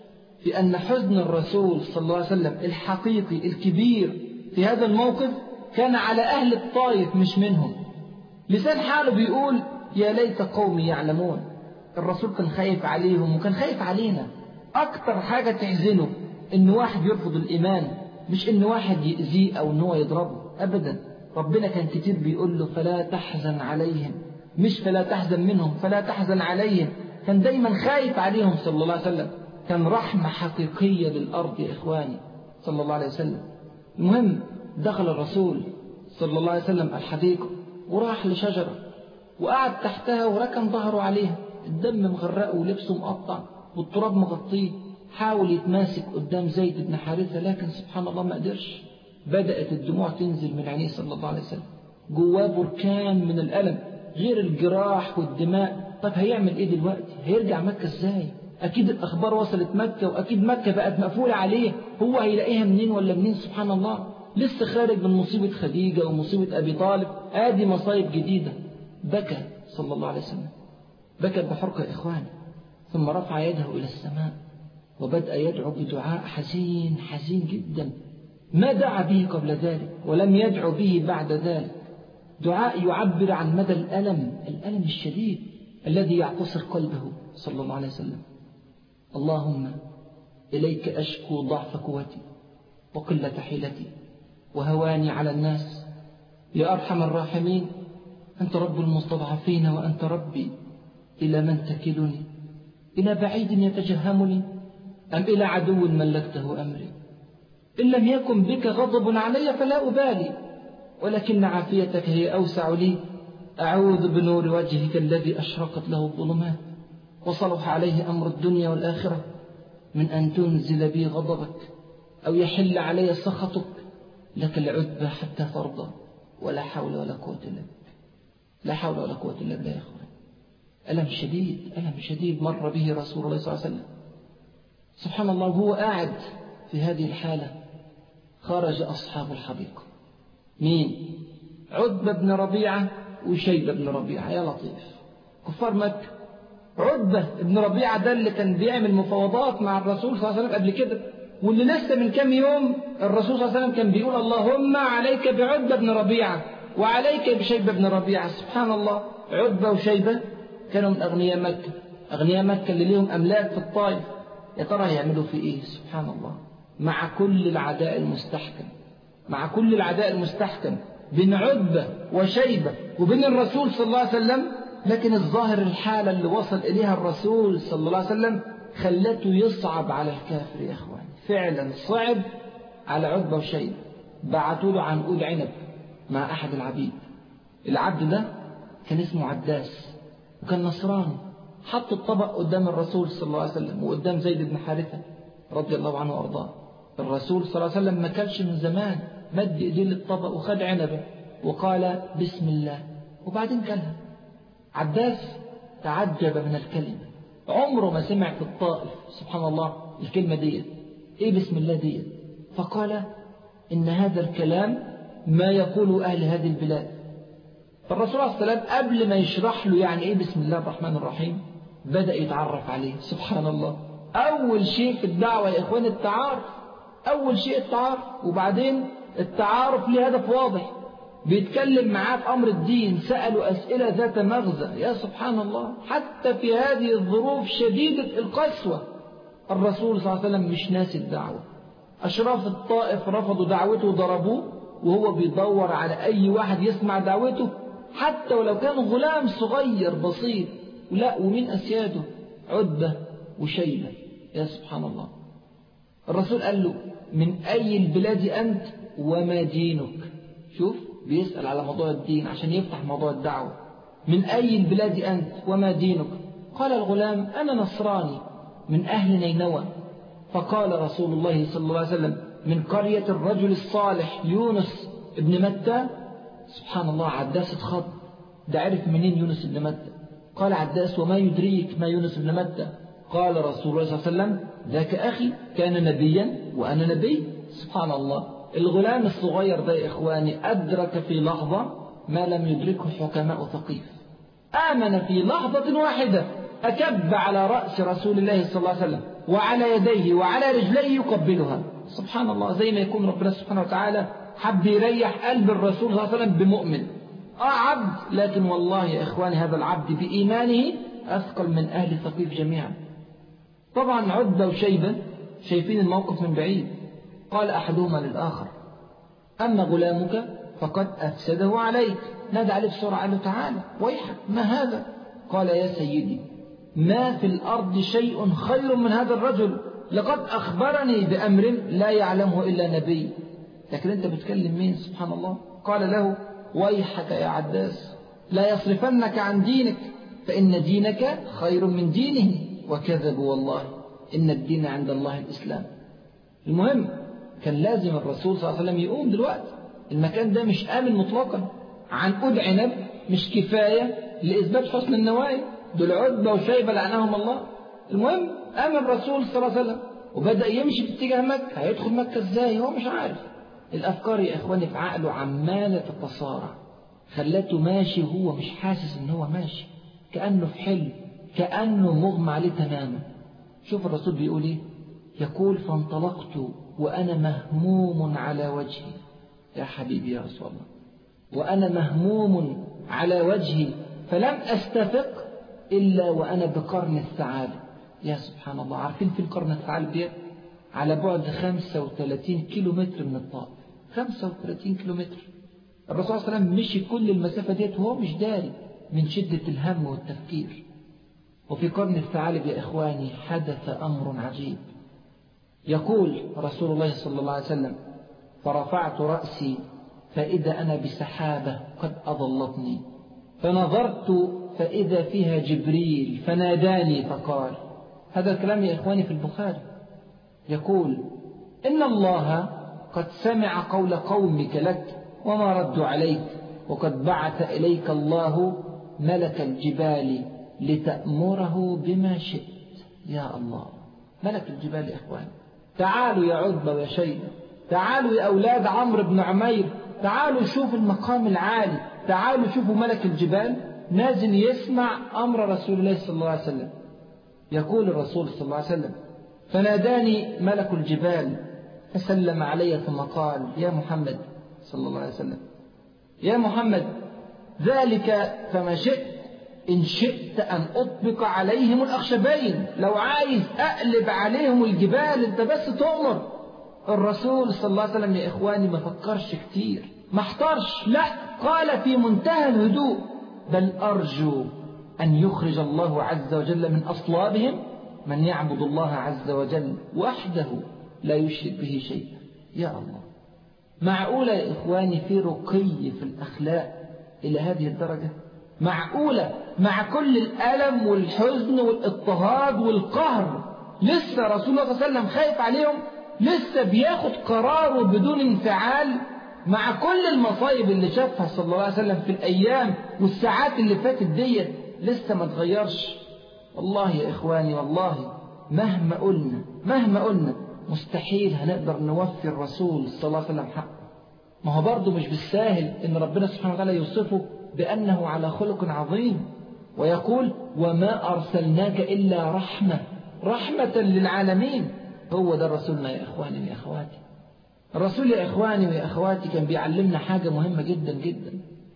Speaker 2: في أن حزن الرسول صلى الله عليه وسلم الحقيقي الكبير في هذا الموقف كان على أهل الطائف مش منهم لسان حاله بيقول يا ليت قومي يعلمون الرسول كان خايف عليهم وكان خايف علينا أكتر حاجة تحزنه إن واحد يرفض الإيمان مش إن واحد يأذيه أو إن هو يضربه أبدا ربنا كان كتير بيقول له فلا تحزن عليهم مش فلا تحزن منهم فلا تحزن عليهم كان دايما خايف عليهم صلى الله عليه وسلم كان رحمة حقيقية للأرض يا إخواني صلى الله عليه وسلم المهم دخل الرسول صلى الله عليه وسلم الحديقة وراح لشجرة وقعد تحتها وركن ظهره عليها الدم مغرقه ولبسه مقطع والتراب مغطيه حاول يتماسك قدام زيد بن حارثة لكن سبحان الله ما قدرش بدأت الدموع تنزل من عينيه صلى الله عليه وسلم جواه بركان من الألم غير الجراح والدماء طب هيعمل ايه دلوقتي هيرجع مكة ازاي أكيد الأخبار وصلت مكة وأكيد مكة بقت مقفولة عليه هو هيلاقيها منين ولا منين سبحان الله لسه خارج من مصيبة خديجة ومصيبة أبي طالب آدي مصايب جديدة بكى صلى الله عليه وسلم بكى بحرقة يا إخواني ثم رفع يده إلى السماء وبدأ يدعو بدعاء حزين حزين جدا ما دعا به قبل ذلك ولم يدعو به بعد ذلك دعاء يعبر عن مدى الألم الألم الشديد الذي يعتصر قلبه صلى الله عليه وسلم اللهم إليك أشكو ضعف قوتي وقلة حيلتي وهواني على الناس يا أرحم الراحمين أنت رب المستضعفين وأنت ربي إلى من تكلني إلى بعيد يتجهمني أم إلى عدو ملكته أمري إن لم يكن بك غضب علي فلا أبالي ولكن عافيتك هي أوسع لي أعوذ بنور وجهك الذي أشرقت له الظلمات وصلح عليه أمر الدنيا والآخرة من أن تنزل بي غضبك أو يحل علي سخطك لك العتبى حتى ترضى ولا حول ولا قوة إلا بك لا حول ولا قوة إلا بالله يا أخوان ألم شديد ألم شديد مر به رسول الله صلى الله عليه وسلم سبحان الله وهو قاعد في هذه الحالة خرج أصحاب الحديقة مين عتبة بن ربيعة وشيبة بن ربيعة يا لطيف كفار مكة عتبة بن ربيعة ده اللي كان بيعمل مفاوضات مع الرسول صلى الله عليه وسلم قبل كده واللي لسه من كام يوم الرسول صلى الله عليه وسلم كان بيقول اللهم عليك بعتبة بن ربيعة وعليك بشيبة بن ربيعة سبحان الله عتبة وشيبة كانوا من أغنياء مكة أغنياء مكة اللي ليهم أملاك في الطائف يا ترى يعملوا في إيه سبحان الله مع كل العداء المستحكم مع كل العداء المستحكم بين عتبة وشيبة وبين الرسول صلى الله عليه وسلم لكن الظاهر الحالة اللي وصل إليها الرسول صلى الله عليه وسلم خلته يصعب على الكافر يا إخوان فعلا صعب على عتبة وشيبة بعتوا له عنقود عنب مع أحد العبيد العبد ده كان اسمه عداس وكان نصراني حط الطبق قدام الرسول صلى الله عليه وسلم وقدام زيد بن حارثة رضي الله عنه وأرضاه الرسول صلى الله عليه وسلم ما كلش من زمان مد ايديه للطبق وخد عنبه وقال بسم الله وبعدين كلها عباس تعجب من الكلمة عمره ما سمع في الطائف سبحان الله الكلمة دي ايه بسم الله دي فقال ان هذا الكلام ما يقوله اهل هذه البلاد فالرسول عليه الصلاة والسلام قبل ما يشرح له يعني ايه بسم الله الرحمن الرحيم بدأ يتعرف عليه سبحان الله أول شيء في الدعوة يا إخوان التعارف أول شيء التعارف وبعدين التعارف له هدف واضح بيتكلم معاه في أمر الدين سألوا أسئلة ذات مغزى يا سبحان الله حتى في هذه الظروف شديدة القسوة الرسول صلى الله عليه وسلم مش ناسي الدعوة أشراف الطائف رفضوا دعوته وضربوه وهو بيدور على أي واحد يسمع دعوته حتى ولو كان غلام صغير بسيط لا ومين أسياده عدة وشيبة يا سبحان الله الرسول قال له من أي البلاد أنت وما دينك شوف بيسأل على موضوع الدين عشان يفتح موضوع الدعوة من أي البلاد أنت وما دينك قال الغلام أنا نصراني من أهل نينوى فقال رسول الله صلى الله عليه وسلم من قرية الرجل الصالح يونس ابن متى سبحان الله عداس اتخض ده عرف منين يونس ابن متى قال عداس وما يدريك ما يونس ابن متى قال رسول الله صلى الله عليه وسلم ذاك أخي كان نبيا وأنا نبي سبحان الله الغلام الصغير ده يا إخواني أدرك في لحظة ما لم يدركه حكماء ثقيف آمن في لحظة واحدة أكب على رأس رسول الله صلى الله عليه وسلم وعلى يديه وعلى رجليه يقبلها سبحان الله زي ما يكون ربنا سبحانه وتعالى حب يريح قلب الرسول صلى الله عليه وسلم بمؤمن آه عبد لكن والله يا إخواني هذا العبد بإيمانه أثقل من أهل ثقيف جميعا طبعا عدة وشيبة شايفين الموقف من بعيد قال أحدهما للآخر أما غلامك فقد أفسده عليك نادى عليه بسرعة قال له تعالى ويحك ما هذا قال يا سيدي ما في الأرض شيء خير من هذا الرجل لقد أخبرني بأمر لا يعلمه إلا نبي لكن أنت بتكلم مين سبحان الله قال له ويحك يا عداس لا يصرفنك عن دينك فإن دينك خير من دينه وكذبوا والله إن الدين عند الله الإسلام المهم كان لازم الرسول صلى الله عليه وسلم يقوم دلوقتي المكان ده مش آمن مطلقا عنقود عنب مش كفاية لإثبات حسن النوايا دول عتبة وشيبة لعنهم الله المهم قام الرسول صلى الله عليه وسلم وبدأ يمشي في اتجاه مكة هيدخل مكة ازاي هو مش عارف الأفكار يا إخواني في عقله عمالة تتصارع خلته ماشي وهو مش حاسس إن هو ماشي كأنه في حلم كأنه مغمى عليه تماما شوف الرسول بيقول إيه يقول فانطلقت وأنا مهموم على وجهي يا حبيبي يا رسول الله وأنا مهموم على وجهي فلم أستفق إلا وأنا بقرن الثعالب يا سبحان الله عارفين في القرن الثعالب ديت على بعد 35 كيلو متر من الطائف 35 كيلو متر الرسول صلى الله عليه وسلم مشي كل المسافة ديت وهو مش داري من شدة الهم والتفكير وفي قرن الثعالب يا إخواني حدث أمر عجيب يقول رسول الله صلى الله عليه وسلم فرفعت رأسي فإذا أنا بسحابة قد أضلتني فنظرت فإذا فيها جبريل فناداني فقال هذا الكلام يا إخواني في البخاري يقول إن الله قد سمع قول قومك لك وما ردوا عليك وقد بعث إليك الله ملك الجبال لتأمره بما شئت يا الله ملك الجبال يا إخواني تعالوا يا عتبة ويا شيبة تعالوا يا أولاد عمرو بن عمير تعالوا شوفوا المقام العالي تعالوا شوفوا ملك الجبال نازل يسمع أمر رسول الله صلى الله عليه وسلم يقول الرسول صلى الله عليه وسلم فناداني ملك الجبال فسلم علي ثم قال يا محمد صلى الله عليه وسلم يا محمد ذلك فما شئت إن شئت أن أطبق عليهم الأخشبين لو عايز أقلب عليهم الجبال أنت بس تؤمر الرسول صلى الله عليه وسلم يا إخواني ما فكرش كتير ما احترش لا قال في منتهى الهدوء بل أرجو أن يخرج الله عز وجل من أصلابهم من يعبد الله عز وجل وحده لا يشرك به شيئا يا الله معقولة يا إخواني في رقي في الأخلاق إلى هذه الدرجة معقولة مع كل الألم والحزن والاضطهاد والقهر لسه رسول الله صلى الله عليه وسلم خايف عليهم لسه بياخد قراره بدون انفعال مع كل المصايب اللي شافها صلى الله عليه وسلم في الأيام والساعات اللي فاتت ديت لسه ما تغيرش والله يا إخواني والله مهما قلنا مهما قلنا مستحيل هنقدر نوفي الرسول صلى الله عليه وسلم حقه ما هو برضه مش بالساهل إن ربنا سبحانه وتعالى يوصفه بأنه على خلق عظيم ويقول وما أرسلناك إلا رحمة رحمة للعالمين هو ده رسولنا يا إخواني ويا أخواتي الرسول يا إخواني ويا أخواتي كان بيعلمنا حاجة مهمة جدا جدا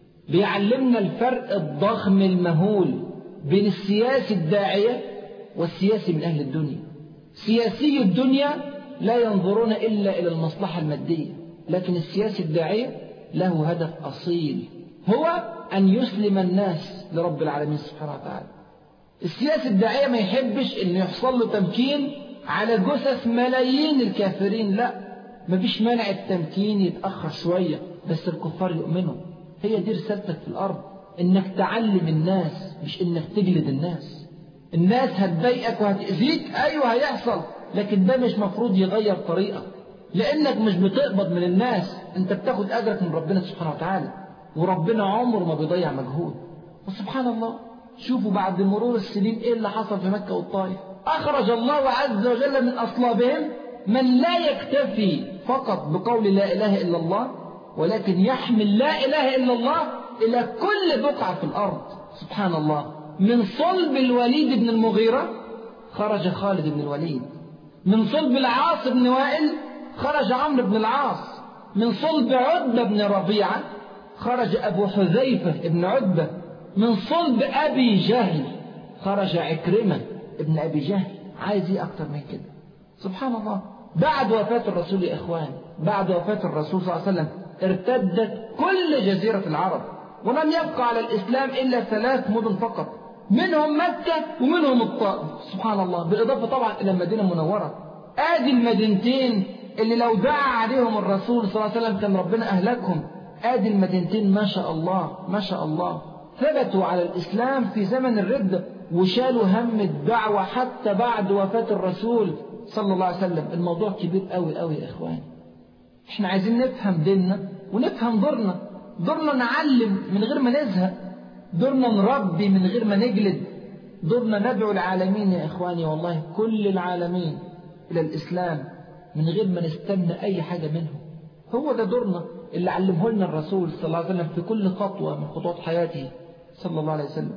Speaker 2: بيعلمنا الفرق الضخم المهول بين السياسي الداعية والسياسي من أهل الدنيا سياسي الدنيا لا ينظرون إلا إلى المصلحة المادية لكن السياسي الداعية له هدف أصيل هو أن يسلم الناس لرب العالمين سبحانه وتعالى السياسي الداعية ما يحبش أن يحصل له تمكين على جثث ملايين الكافرين لا مفيش مانع التمكين يتأخر شوية بس الكفار يؤمنوا هي دي رسالتك في الأرض إنك تعلم الناس مش إنك تجلد الناس الناس هتضايقك وهتأذيك أيوه هيحصل لكن ده مش مفروض يغير طريقك لأنك مش بتقبض من الناس أنت بتاخد أجرك من ربنا سبحانه وتعالى وربنا عمره ما بيضيع مجهود وسبحان الله شوفوا بعد مرور السنين إيه اللي حصل في مكة والطائف أخرج الله عز وجل من أصلابهم من لا يكتفي فقط بقول لا إله إلا الله ولكن يحمل لا إله إلا الله إلى كل بقعة في الأرض سبحان الله من صلب الوليد بن المغيرة خرج خالد بن الوليد من صلب العاص بن وائل خرج عمرو بن العاص من صلب عتبة بن ربيعة خرج أبو حذيفة بن عتبة من صلب أبي جهل خرج عكرمة ابن أبي جهل عايز إيه أكتر من كده سبحان الله بعد وفاة الرسول يا إخوان بعد وفاة الرسول صلى الله عليه وسلم ارتدت كل جزيرة العرب ولم يبقى على الإسلام إلا ثلاث مدن فقط منهم مكة ومنهم الطائف سبحان الله بالإضافة طبعا إلى المدينة المنورة آدي المدينتين اللي لو دعا عليهم الرسول صلى الله عليه وسلم كان ربنا أهلكهم آدي المدينتين ما شاء الله ما شاء الله ثبتوا على الإسلام في زمن الردة وشالوا هم الدعوة حتى بعد وفاة الرسول صلى الله عليه وسلم الموضوع كبير قوي قوي يا إخوان احنا عايزين نفهم ديننا ونفهم دورنا دورنا نعلم من غير ما نزهق دورنا نربي من غير ما نجلد دورنا ندعو العالمين يا إخواني والله كل العالمين إلى الإسلام من غير ما نستنى أي حاجة منهم هو ده دورنا اللي علمه لنا الرسول صلى الله عليه وسلم في كل خطوة من خطوات حياته صلى الله عليه وسلم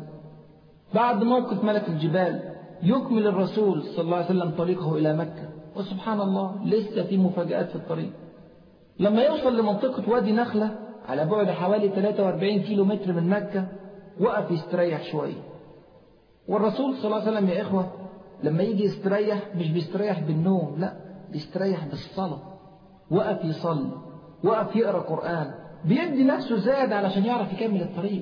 Speaker 2: بعد موقف ملك الجبال يكمل الرسول صلى الله عليه وسلم طريقه إلى مكة وسبحان الله لسه في مفاجآت في الطريق لما يوصل لمنطقة وادي نخلة على بعد حوالي 43 كيلو متر من مكة وقف يستريح شوية والرسول صلى الله عليه وسلم يا إخوة لما يجي يستريح مش بيستريح بالنوم لا بيستريح بالصلاة وقف يصلي وقف يقرأ قرآن بيدي نفسه زاد علشان يعرف يكمل الطريق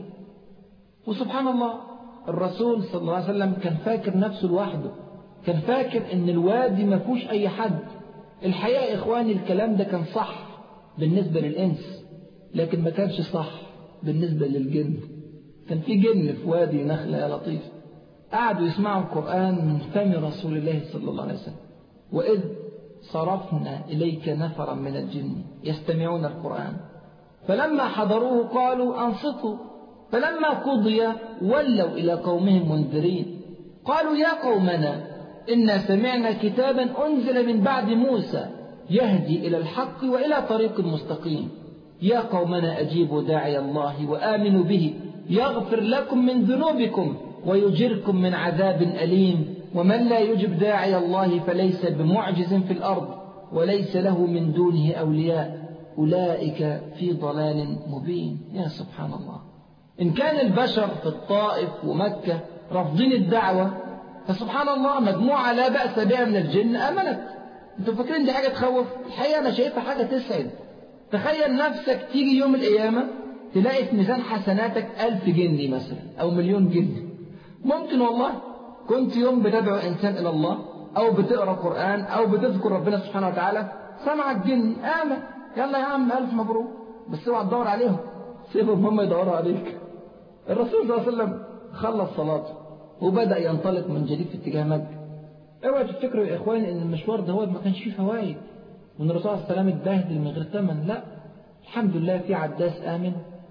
Speaker 2: وسبحان الله الرسول صلى الله عليه وسلم كان فاكر نفسه لوحده كان فاكر ان الوادي ما فيهوش اي حد الحقيقة يا اخواني الكلام ده كان صح بالنسبة للانس لكن ما كانش صح بالنسبة للجن كان في جن في وادي نخلة يا لطيف قعدوا يسمعوا القرآن من فم رسول الله صلى الله عليه وسلم وإذ صرفنا إليك نفرا من الجن يستمعون القرآن فلما حضروه قالوا أنصتوا فلما قضي ولوا إلى قومهم منذرين قالوا يا قومنا إنا سمعنا كتابا أنزل من بعد موسى يهدي إلى الحق وإلى طريق مستقيم يا قومنا أجيبوا داعي الله وآمنوا به يغفر لكم من ذنوبكم ويجركم من عذاب أليم ومن لا يجب داعي الله فليس بمعجز في الأرض وليس له من دونه أولياء أولئك في ضلال مبين يا سبحان الله إن كان البشر في الطائف ومكة رافضين الدعوة فسبحان الله مجموعة لا بأس بها من الجن آمنت انتوا فاكرين دي حاجة تخوف الحقيقة أنا شايفها حاجة تسعد تخيل نفسك تيجي يوم القيامة تلاقي في ميزان حسناتك ألف جندي مثلا أو مليون جندي ممكن والله كنت يوم بتدعو إنسان إلى الله أو بتقرأ قرآن أو بتذكر ربنا سبحانه وتعالى سمعك جن آمن يلا يا عم ألف مبروك بس اوعى تدور عليهم سيبهم هم يدوروا عليك الرسول صلى الله عليه وسلم خلص صلاته وبدأ ينطلق من جديد في اتجاه مكة اوعى تفتكروا يا اخواني ان المشوار ده هو ما كانش فيه فوائد وان الرسول صلى الله عليه وسلم اتبهدل من غير ثمن لا الحمد لله في عداس آمن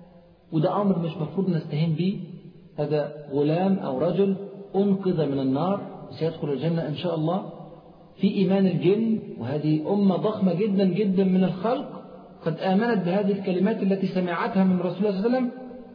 Speaker 2: وده أمر مش مفروض نستهين بيه هذا غلام أو رجل أنقذ من النار سيدخل الجنة إن شاء الله في إيمان الجن وهذه أمة ضخمة جدا جدا من الخلق قد آمنت بهذه الكلمات التي سمعتها من رسول الله صلى الله عليه وسلم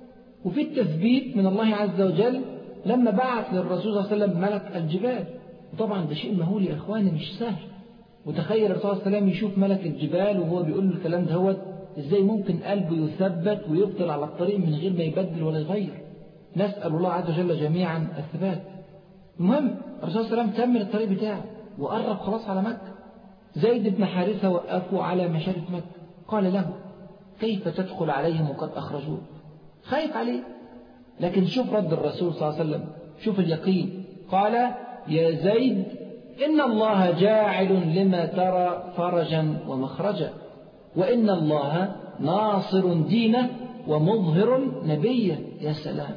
Speaker 2: وفي التثبيت من الله عز وجل لما بعث للرسول صلى الله عليه وسلم ملك الجبال وطبعا ده شيء مهول يا إخواني مش سهل وتخيل الرسول صلى الله عليه وسلم يشوف ملك الجبال وهو بيقول له الكلام دهوت ازاي ممكن قلبه يثبت ويفضل على الطريق من غير ما يبدل ولا يغير نسأل الله عز وجل جميعا الثبات المهم الرسول صلى الله عليه وسلم كمل الطريق بتاعه وقرب خلاص على مكة زيد بن حارثة وقفوا على مشارف مكة قال له كيف تدخل عليهم وقد أخرجوك خايف عليه لكن شوف رد الرسول صلى الله عليه وسلم شوف اليقين قال يا زيد إن الله جاعل لما ترى فرجا ومخرجا وإن الله ناصر دينه ومظهر نبيه يا سلام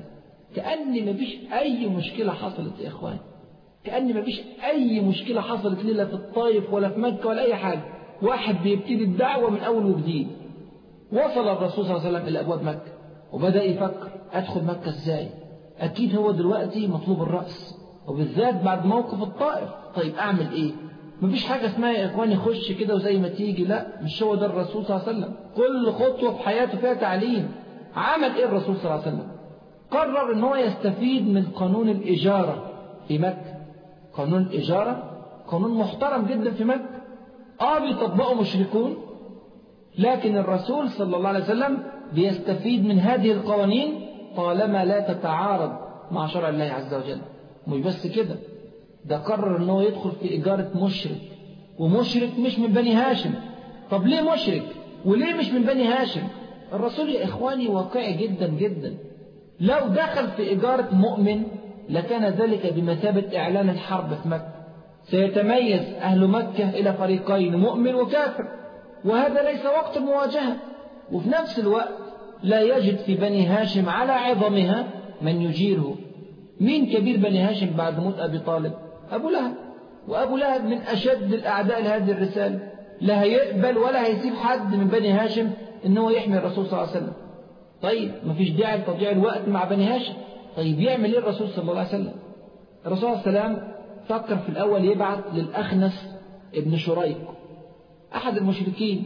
Speaker 2: كأن ما فيش أي مشكلة حصلت يا إخوان كأن ما فيش أي مشكلة حصلت لا في الطائف ولا في مكة ولا أي حاجة واحد بيبتدي الدعوة من أول وجديد وصل الرسول صلى الله عليه وسلم إلى أبواب مكة وبدأ يفكر أدخل مكة إزاي أكيد هو دلوقتي مطلوب الرأس وبالذات بعد موقف الطائف طيب أعمل إيه مفيش حاجة اسمها يا إخواني خش كده وزي ما تيجي لا مش هو ده الرسول صلى الله عليه وسلم كل خطوة في حياته فيها تعليم عمل إيه الرسول صلى الله عليه وسلم قرر ان هو يستفيد من قانون الإجارة في مكة قانون الإجارة قانون محترم جدا في مكة آه بيطبقه مشركون لكن الرسول صلى الله عليه وسلم بيستفيد من هذه القوانين طالما لا تتعارض مع شرع الله عز وجل مش بس كده ده قرر ان هو يدخل في إجارة مشرك ومشرك مش من بني هاشم طب ليه مشرك وليه مش من بني هاشم الرسول يا إخواني واقعي جدا جدا لو دخل في إجارة مؤمن لكان ذلك بمثابة إعلان الحرب في مكة سيتميز أهل مكة إلى فريقين مؤمن وكافر وهذا ليس وقت المواجهة وفي نفس الوقت لا يجد في بني هاشم على عظمها من يجيره مين كبير بني هاشم بعد موت أبي طالب أبو لهب وأبو لهب من أشد الأعداء لهذه الرسالة لا هيقبل ولا هيسيب حد من بني هاشم إن هو يحمي الرسول صلى الله عليه وسلم طيب مفيش داعي لتضييع الوقت مع بني هاشم طيب يعمل ايه الرسول صلى الله عليه وسلم الرسول صلى الله عليه وسلم فكر في الأول يبعث للأخنس ابن شريق أحد المشركين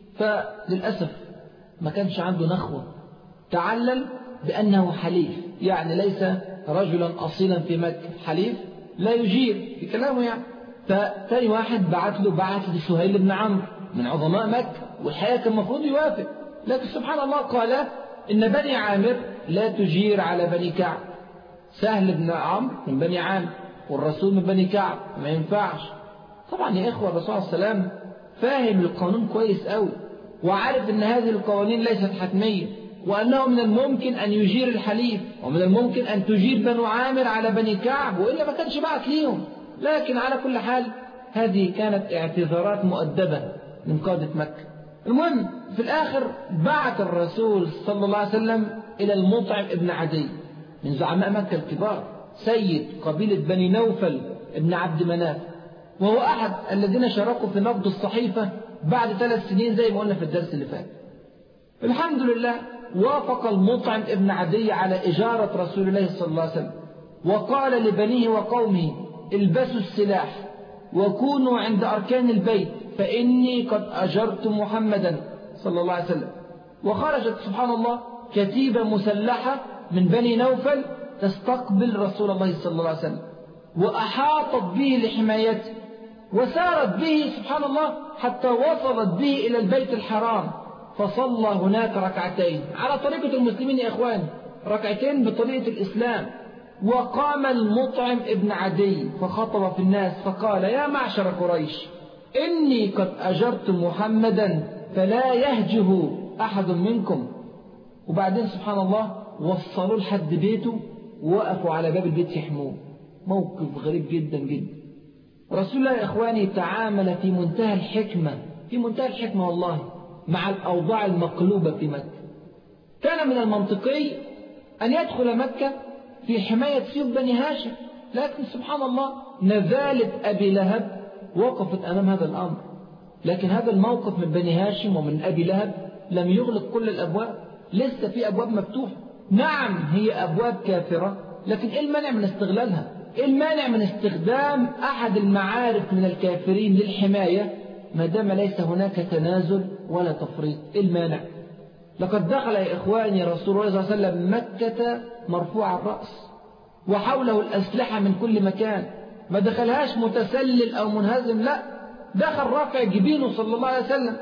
Speaker 2: فللأسف ما كانش عنده نخوة تعلل بأنه حليف يعني ليس رجلا أصيلا في مكة حليف لا يجير في كلامه يعني فتاني واحد بعت له بعت لسهيل بن عمرو من عظماء مكة والحقيقة كان المفروض يوافق لكن سبحان الله قال إن بني عامر لا تجير على بني كعب سهل بن عمرو من بني عامر والرسول من بني كعب ما ينفعش طبعا يا إخوة الرسول عليه السلام فاهم القانون كويس قوي وعارف أن هذه القوانين ليست حتمية وأنه من الممكن أن يجير الحليف ومن الممكن أن تجير بنو عامر على بني كعب وإلا ما كانش بعت ليهم لكن على كل حال هذه كانت اعتذارات مؤدبة من قادة مكة المهم في الآخر بعت الرسول صلى الله عليه وسلم إلى المطعم ابن عدي من زعماء مكة الكبار سيد قبيلة بني نوفل ابن عبد مناف وهو أحد الذين شاركوا في نبض الصحيفة بعد ثلاث سنين زي ما قلنا في الدرس اللي فات الحمد لله وافق المطعم ابن عدي على إجارة رسول الله صلى الله عليه وسلم وقال لبنيه وقومه البسوا السلاح وكونوا عند أركان البيت فإني قد أجرت محمدا صلى الله عليه وسلم وخرجت سبحان الله كتيبة مسلحة من بني نوفل تستقبل رسول الله صلى الله عليه وسلم وأحاطت به لحمايته وسارت به سبحان الله حتى وصلت به إلى البيت الحرام فصلى هناك ركعتين على طريقة المسلمين يا إخوان ركعتين بطريقة الإسلام وقام المطعم ابن عدي فخطب في الناس فقال يا معشر قريش إني قد أجرت محمدا فلا يهجه أحد منكم وبعدين سبحان الله وصلوا لحد بيته ووقفوا على باب البيت يحموه موقف غريب جدا جدا رسول الله يا إخواني تعامل في منتهى الحكمة في منتهى الحكمة والله مع الأوضاع المقلوبة في مكة كان من المنطقي أن يدخل مكة في حماية سيوف بني هاشم لكن سبحان الله نزالة أبي لهب وقفت أمام هذا الأمر لكن هذا الموقف من بني هاشم ومن أبي لهب لم يغلق كل الأبواب لسه في أبواب مفتوحة نعم هي أبواب كافرة لكن إيه المانع من استغلالها إيه المانع من استخدام أحد المعارف من الكافرين للحماية ما دام ليس هناك تنازل ولا تفريط إيه المانع لقد دخل يا إخواني رسول الله صلى الله عليه وسلم مكة مرفوع الرأس وحوله الأسلحة من كل مكان ما دخلهاش متسلل أو منهزم لا دخل رافع جبينه صلى الله عليه وسلم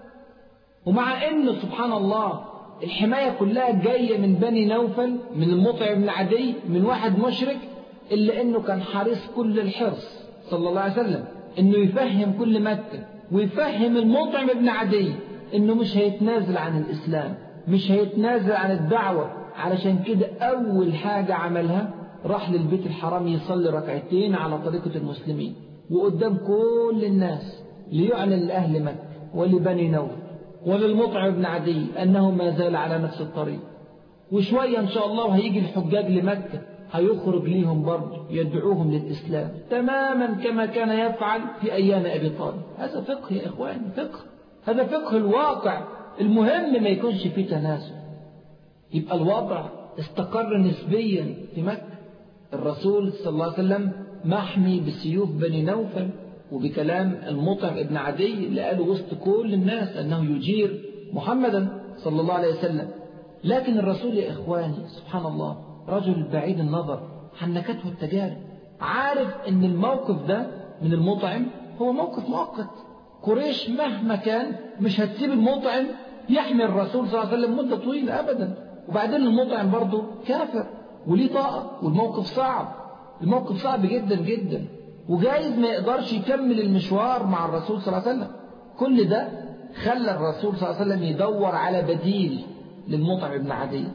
Speaker 2: ومع أنه سبحان الله الحماية كلها جاية من بني نوفل من المطعم بن عدي من واحد مشرك إلا أنه كان حريص كل الحرص صلى الله عليه وسلم أنه يفهم كل مكة ويفهم المطعم بن عدي أنه مش هيتنازل عن الإسلام مش هيتنازل عن الدعوة علشان كده أول حاجة عملها راح للبيت الحرام يصلي ركعتين على طريقة المسلمين وقدام كل الناس ليعلن لأهل مكة ولبني نوف وللمطعم بن عدي أنه ما زال على نفس الطريق وشوية إن شاء الله هيجي الحجاج لمكة هيخرج ليهم برضه يدعوهم للإسلام تماما كما كان يفعل في أيام أبي طالب هذا فقه يا إخواني فقه هذا فقه الواقع المهم ما يكونش فيه تناسل يبقى الوضع استقر نسبيا في مكة الرسول صلى الله عليه وسلم محمي بسيوف بني نوفل وبكلام المطعم ابن عدي اللي قاله وسط كل الناس أنه يجير محمدا صلى الله عليه وسلم لكن الرسول يا إخواني سبحان الله رجل بعيد النظر حنكته التجارب عارف أن الموقف ده من المطعم هو موقف مؤقت قريش مهما كان مش هتسيب المطعم يحمي الرسول صلى الله عليه وسلم مدة طويلة أبدا وبعدين المطعم برضه كافر وليه طاقة والموقف صعب الموقف صعب جدا جدا وجايز ما يقدرش يكمل المشوار مع الرسول صلى الله عليه وسلم كل ده خلى الرسول صلى الله عليه وسلم يدور على بديل للمطعم بن عدي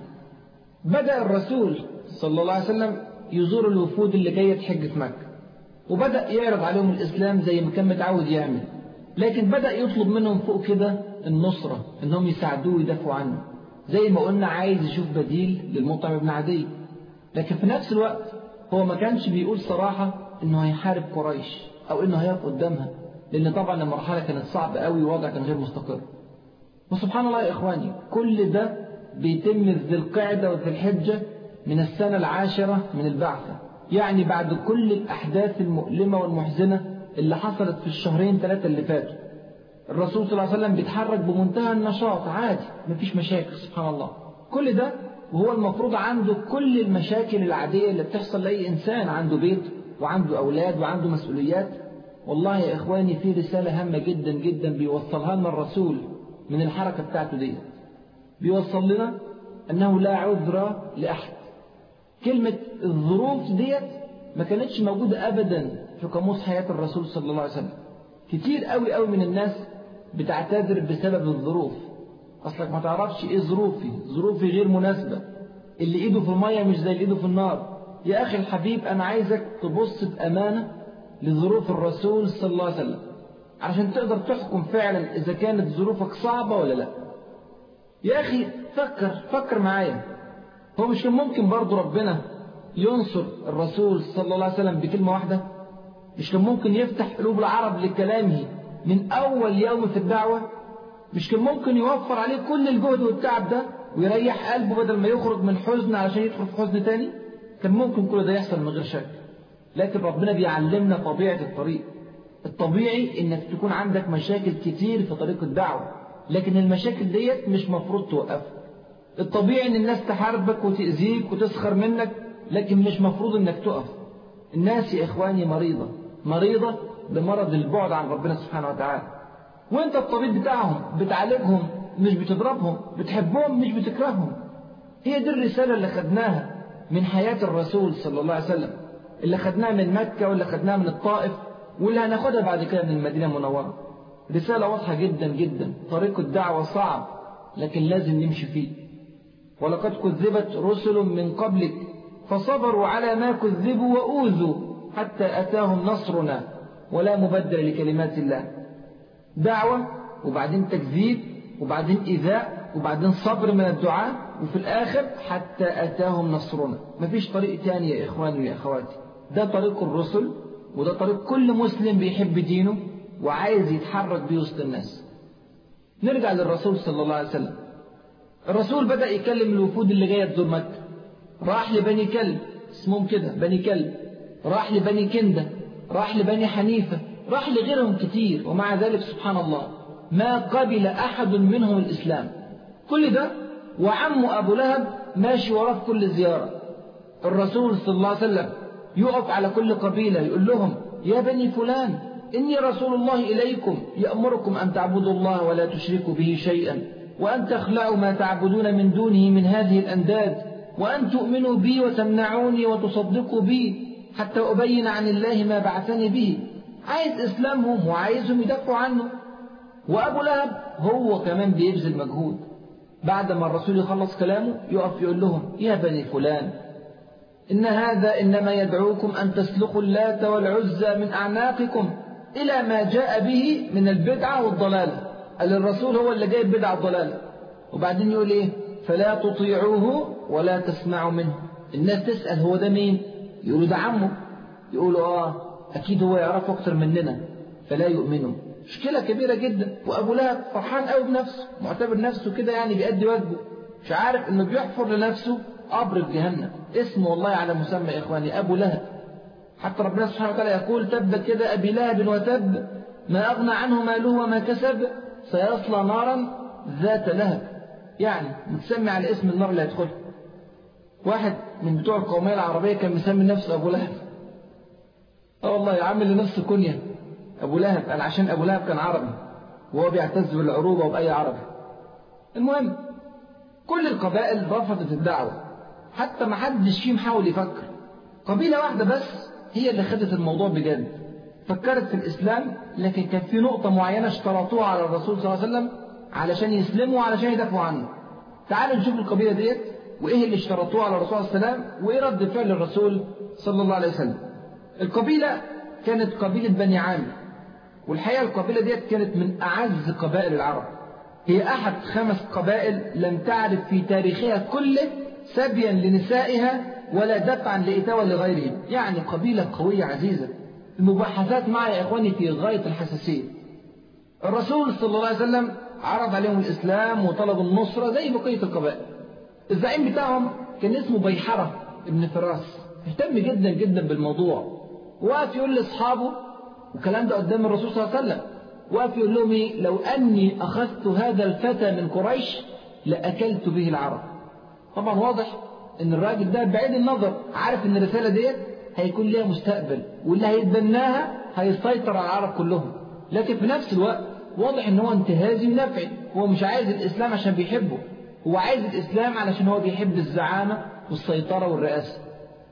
Speaker 2: بدأ الرسول صلى الله عليه وسلم يزور الوفود اللي جاية تحج في مكة وبدأ يعرض عليهم الإسلام زي ما كان متعود يعمل لكن بدأ يطلب منهم فوق كده النصرة إنهم يساعدوه ويدافعوا عنه زي ما قلنا عايز يشوف بديل للمطعم بن عدي لكن في نفس الوقت هو ما كانش بيقول صراحة إنه هيحارب قريش أو إنه هيقف قدامها لأن طبعا المرحلة كانت صعبة قوي ووضع كان غير مستقر وسبحان الله يا إخواني كل ده بيتم في ذي القعدة وفي الحجة من السنة العاشرة من البعثة يعني بعد كل الأحداث المؤلمة والمحزنة اللي حصلت في الشهرين ثلاثة اللي فاتوا الرسول صلى الله عليه وسلم بيتحرك بمنتهى النشاط عادي مفيش مشاكل سبحان الله كل ده وهو المفروض عنده كل المشاكل العادية اللي بتحصل لأي إنسان عنده بيت وعنده أولاد وعنده مسؤوليات والله يا إخواني في رسالة هامة جدا جدا بيوصلها لنا الرسول من الحركة بتاعته دي بيوصل لنا أنه لا عذر لأحد كلمة الظروف ديت ما كانتش موجودة أبدا في قاموس حياة الرسول صلى الله عليه وسلم كتير قوي قوي من الناس بتعتذر بسبب الظروف أصلك ما تعرفش إيه ظروفي ظروفي غير مناسبة اللي إيده في المية مش زي اللي إيده في النار يا أخي الحبيب أنا عايزك تبص بأمانة لظروف الرسول صلى الله عليه وسلم عشان تقدر تحكم فعلا إذا كانت ظروفك صعبة ولا لا يا أخي فكر فكر معايا هو مش كان ممكن برضه ربنا ينصر الرسول صلى الله عليه وسلم بكلمة واحدة مش كان ممكن يفتح قلوب العرب لكلامه من أول يوم في الدعوة مش كان ممكن يوفر عليه كل الجهد والتعب ده ويريح قلبه بدل ما يخرج من حزن علشان يدخل في حزن تاني كان ممكن كل ده يحصل من غير شك لكن ربنا بيعلمنا طبيعة الطريق الطبيعي انك تكون عندك مشاكل كتير في طريق الدعوة لكن المشاكل ديت مش مفروض توقفك الطبيعي ان الناس تحاربك وتأذيك وتسخر منك لكن مش مفروض انك تقف الناس يا اخواني مريضة مريضة بمرض البعد عن ربنا سبحانه وتعالى وانت الطبيب بتاعهم بتعالجهم مش بتضربهم بتحبهم مش بتكرههم هي دي الرسالة اللي خدناها من حياة الرسول صلى الله عليه وسلم اللي خدناها من مكة واللي خدناها من الطائف واللي هناخدها بعد كده من المدينة المنورة رسالة واضحة جدا جدا طريق الدعوة صعب لكن لازم نمشي فيه ولقد كذبت رسل من قبلك فصبروا على ما كذبوا وأوذوا حتى أتاهم نصرنا ولا مبدل لكلمات الله دعوة وبعدين تكذيب وبعدين إيذاء وبعدين صبر من الدعاء وفي الآخر حتى أتاهم نصرنا مفيش طريق تاني يا إخواني ويا أخواتي ده طريق الرسل وده طريق كل مسلم بيحب دينه وعايز يتحرك بيه وسط الناس نرجع للرسول صلى الله عليه وسلم الرسول بدأ يكلم الوفود اللي جاية تزور مكة راح لبني كلب اسمهم كده بني كلب راح لبني كندة راح لبني حنيفة راح لغيرهم كتير ومع ذلك سبحان الله ما قبل أحد منهم الإسلام كل ده وعمه أبو لهب ماشي وراه في كل زيارة الرسول صلى الله عليه وسلم يقف على كل قبيلة يقول لهم يا بني فلان إني رسول الله إليكم يأمركم أن تعبدوا الله ولا تشركوا به شيئا وأن تخلعوا ما تعبدون من دونه من هذه الأنداد وأن تؤمنوا بي وتمنعوني وتصدقوا بي حتى أبين عن الله ما بعثني به عايز إسلامهم وعايزهم يدافعوا عنه وأبو لهب هو كمان بيبذل مجهود بعد ما الرسول يخلص كلامه يقف يقول لهم يا بني فلان إن هذا إنما يدعوكم أن تسلخوا اللات والعزى من أعناقكم إلى ما جاء به من البدعة والضلالة قال الرسول هو اللي جايب بدعة والضلالة وبعدين يقول إيه فلا تطيعوه ولا تسمعوا منه الناس تسأل هو ده مين يقولوا ده عمه يقولوا آه أكيد هو يعرف أكتر مننا فلا يؤمنوا مشكلة كبيرة جدا وأبو لهب فرحان قوي بنفسه معتبر نفسه كده يعني بيأدي واجبه مش عارف إنه بيحفر لنفسه قبر في جهنم اسمه والله على مسمى يا إخواني أبو لهب حتى ربنا سبحانه وتعالى يقول تبت كده أبي لهب وتب ما أغنى عنه ماله وما كسب سيصلى نارا ذات لهب يعني متسمي على اسم النار اللي هيدخلها واحد من بتوع القومية العربية كان مسمي نفسه أبو لهب اه والله عامل لنفسه كنية أبو لهب قال عشان أبو لهب كان عربي وهو بيعتز بالعروبة وبأي عربي المهم كل القبائل رفضت الدعوة حتى ما حدش فيهم حاول يفكر قبيلة واحدة بس هي اللي خدت الموضوع بجد فكرت في الإسلام لكن كان في نقطة معينة اشترطوها على الرسول صلى الله عليه وسلم علشان يسلموا وعلشان يدافعوا عنه تعالوا نشوف القبيلة ديت وإيه اللي اشترطوه على الرسول صلى الله عليه وسلم وإيه رد فعل الرسول صلى الله عليه وسلم القبيلة كانت قبيلة بني عامر والحقيقة القبيلة ديت كانت من أعز قبائل العرب هي أحد خمس قبائل لم تعرف في تاريخها كله سبيا لنسائها ولا دفعا لإتاوة لغيرهم يعني قبيلة قوية عزيزة المباحثات معها يا إخواني في غاية الحساسية الرسول صلى الله عليه وسلم عرض عليهم الإسلام وطلب النصرة زي بقية القبائل الزعيم بتاعهم كان اسمه بيحرة ابن فراس اهتم جدا جدا بالموضوع وقف يقول لأصحابه والكلام ده قدام الرسول صلى الله عليه وسلم وقف يقول لهم ايه لو أني أخذت هذا الفتى من قريش لأكلت به العرب طبعا واضح ان الراجل ده بعيد النظر عارف ان الرسالة ديت هيكون ليها مستقبل واللي هيتبناها هيسيطر على العرب كلهم لكن في نفس الوقت واضح ان هو انتهازي ونفعي هو مش عايز الاسلام عشان بيحبه هو عايز الاسلام علشان هو بيحب الزعامة والسيطرة والرئاسة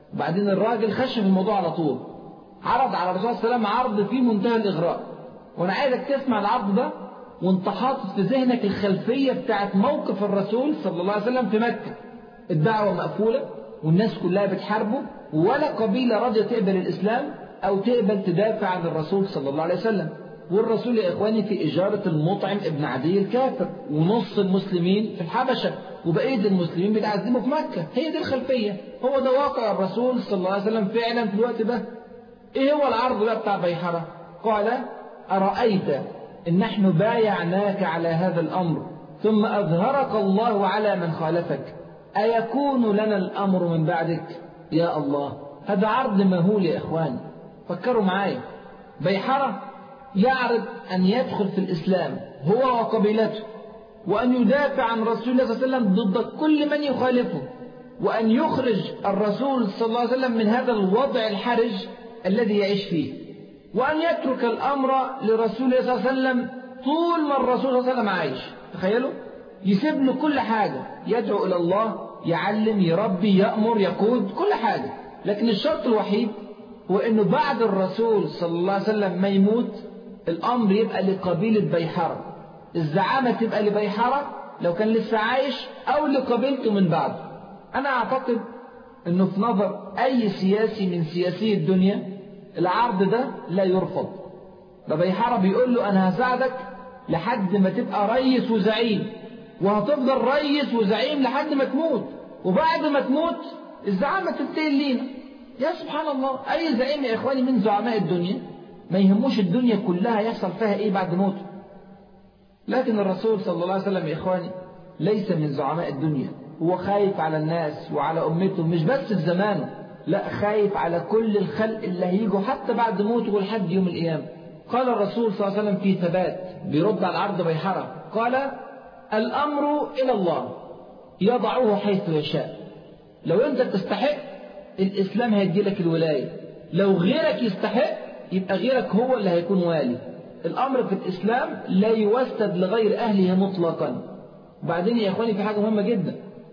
Speaker 2: وبعدين الراجل خش في الموضوع على طول عرض على الرسول صلى الله عليه وسلم عرض فيه منتهى الإغراء وأنا عايزك تسمع العرض ده وانت حاطط في ذهنك الخلفية بتاعت موقف الرسول صلى الله عليه وسلم في مكة الدعوة مقفولة والناس كلها بتحاربه ولا قبيلة راضية تقبل الإسلام أو تقبل تدافع عن الرسول صلى الله عليه وسلم والرسول يا إخواني في إجارة المطعم ابن عدي الكافر ونص المسلمين في الحبشة وبقية المسلمين بيتعذبوا في مكة هي دي الخلفية هو ده واقع الرسول صلى الله عليه وسلم فعلا في الوقت ده إيه هو العرض بقى بتاع بيحرة قال أرأيت إن نحن بايعناك على هذا الأمر ثم أظهرك الله على من خالفك أيكون لنا الأمر من بعدك يا الله هذا عرض مهول يا إخوان فكروا معايا بيحرة يعرض أن يدخل في الإسلام هو وقبيلته وأن يدافع عن رسول الله صلى الله عليه وسلم ضد كل من يخالفه وأن يخرج الرسول صلى الله عليه وسلم من هذا الوضع الحرج الذي يعيش فيه وأن يترك الأمر لرسول الله صلى الله عليه وسلم طول ما الرسول صلى الله عليه وسلم عايش تخيلوا يسيب له كل حاجة يدعو إلى الله يعلم يربي يأمر يقود كل حاجة لكن الشرط الوحيد هو أنه بعد الرسول صلى الله عليه وسلم ما يموت الأمر يبقى لقبيلة بيحرة الزعامة تبقى لبيحرة لو كان لسه عايش أو لقبيلته من بعد أنا أعتقد أنه في نظر أي سياسي من سياسي الدنيا العرض ده لا يرفض ده بيحرة بيقول له أنا هساعدك لحد ما تبقى ريس وزعيم وهتفضل ريس وزعيم لحد ما تموت وبعد ما تموت الزعامة تنتقل لينا يا سبحان الله أي زعيم يا إخواني من زعماء الدنيا ما يهموش الدنيا كلها يحصل فيها إيه بعد موته لكن الرسول صلى الله عليه وسلم يا إخواني ليس من زعماء الدنيا هو خايف على الناس وعلى أمته مش بس في زمانه لا خايف على كل الخلق اللي هيجوا حتى بعد موته لحد يوم القيامة قال الرسول صلى الله عليه وسلم في ثبات بيرد على العرض بيحرة قال الأمر إلى الله يضعه حيث يشاء لو أنت تستحق الإسلام هيدي لك الولاية لو غيرك يستحق يبقى غيرك هو اللي هيكون والي الأمر في الإسلام لا يوسد لغير أهله مطلقا وبعدين يا إخواني في حاجة مهمة جدا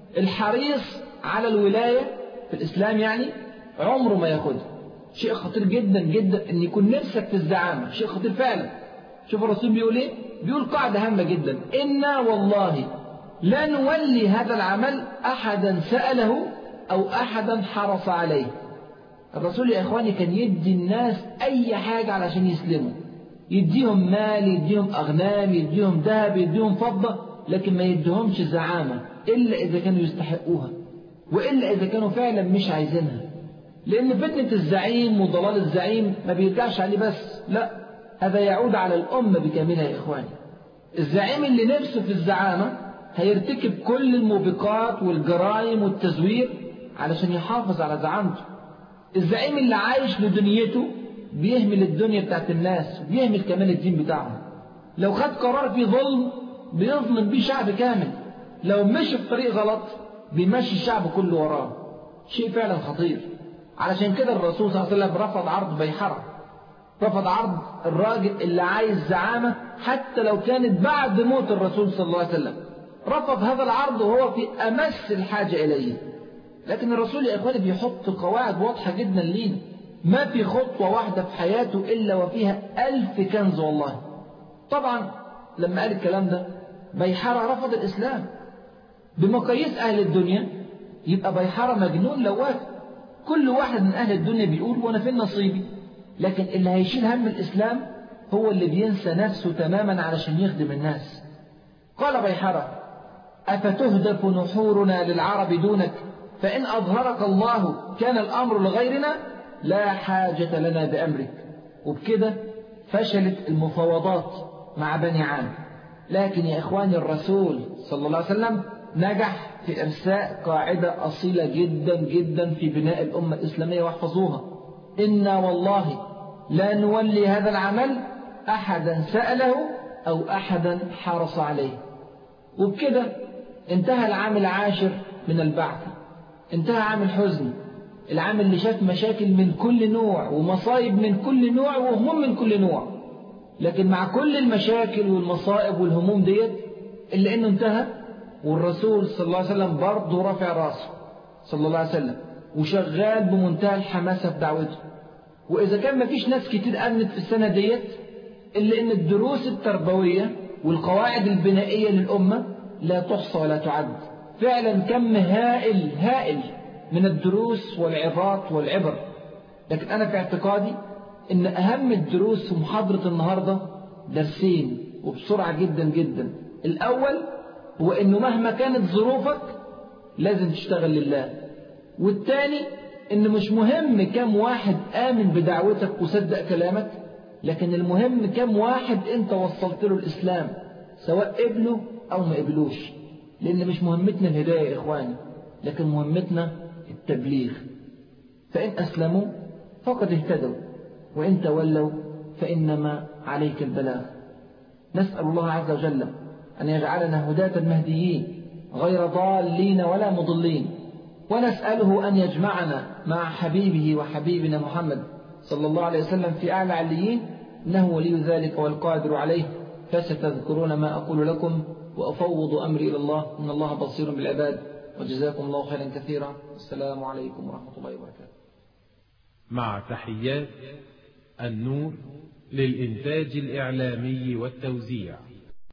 Speaker 2: الحريص على الولاية في الإسلام يعني عمره ما ياخدها شيء خطير جدا جدا ان يكون نفسك في الزعامة شيء خطير فعلا شوف الرسول بيقول ايه بيقول قاعدة هامة جدا إنا والله لا نولي هذا العمل أحدا سأله أو أحدا حرص عليه الرسول يا إخواني كان يدي الناس أي حاجة علشان يسلموا يديهم مال يديهم أغنام يديهم ذهب يديهم فضة لكن ما يديهمش زعامة إلا إذا كانوا يستحقوها وإلا إذا كانوا فعلا مش عايزينها لأن فتنة الزعيم وضلال الزعيم ما بيرجعش عليه بس لا هذا يعود على الأمة بكاملها يا إخواني الزعيم اللي نفسه في الزعامة هيرتكب كل الموبقات والجرائم والتزوير علشان يحافظ على زعامته الزعيم اللي عايش لدنيته بيهمل الدنيا بتاعت الناس وبيهمل كمان الدين بتاعهم لو خد قرار فيه ظلم بيظلم بيه شعب كامل لو مشي في طريق غلط بيمشي الشعب كله وراه شيء فعلا خطير علشان كده الرسول صلى الله عليه وسلم رفض عرض بيحرة رفض عرض الراجل اللي عايز زعامة حتى لو كانت بعد موت الرسول صلى الله عليه وسلم رفض هذا العرض وهو في أمس الحاجة إليه لكن الرسول يا إخواني بيحط قواعد واضحة جدا لينا ما في خطوة واحدة في حياته إلا وفيها ألف كنز والله طبعا لما قال الكلام ده بيحرة رفض الإسلام بمقاييس أهل الدنيا يبقى بيحرة مجنون لو وافق كل واحد من أهل الدنيا بيقول وأنا فين نصيبي لكن اللي هيشيل هم الإسلام هو اللي بينسى نفسه تماما علشان يخدم الناس قال بيحرة أفتهدف نحورنا للعرب دونك فإن أظهرك الله كان الأمر لغيرنا لا حاجة لنا بأمرك وبكده فشلت المفاوضات مع بني عام لكن يا إخواني الرسول صلى الله عليه وسلم نجح في إرساء قاعدة أصيلة جدا جدا في بناء الأمة الإسلامية واحفظوها إنا والله لا نولي هذا العمل أحدا سأله أو أحدا حرص عليه وبكده انتهى العام العاشر من البعث انتهى عام الحزن العام اللي شاف مشاكل من كل نوع ومصايب من كل نوع وهموم من كل نوع لكن مع كل المشاكل والمصائب والهموم ديت إلا إنه انتهى والرسول صلى الله عليه وسلم برضه رافع راسه صلى الله عليه وسلم وشغال بمنتهى الحماسة في دعوته وإذا كان مفيش ناس كتير آمنت في السنة ديت إلا إن الدروس التربوية والقواعد البنائية للأمة لا تحصى ولا تعد فعلا كم هائل هائل من الدروس والعظات والعبر لكن أنا في اعتقادي إن أهم الدروس في محاضرة النهاردة درسين وبسرعة جدا جدا الأول هو إنه مهما كانت ظروفك لازم تشتغل لله والتاني إن مش مهم كم واحد آمن بدعوتك وصدق كلامك لكن المهم كم واحد أنت وصلت له الإسلام سواء قبله أو ما قبلوش لأن مش مهمتنا الهداية يا إخواني لكن مهمتنا التبليغ فإن أسلموا فقد اهتدوا وإن تولوا فإنما عليك البلاغ نسأل الله عز وجل أن يجعلنا هداة مهديين غير ضالين ولا مضلين ونسأله أن يجمعنا مع حبيبه وحبيبنا محمد صلى الله عليه وسلم في أعلى عليين إنه ولي ذلك والقادر عليه فستذكرون ما أقول لكم وأفوض أمري إلى الله إن الله بصير بالعباد وجزاكم الله خيرا كثيرا السلام عليكم ورحمة الله وبركاته
Speaker 1: مع تحيات النور للإنتاج الإعلامي والتوزيع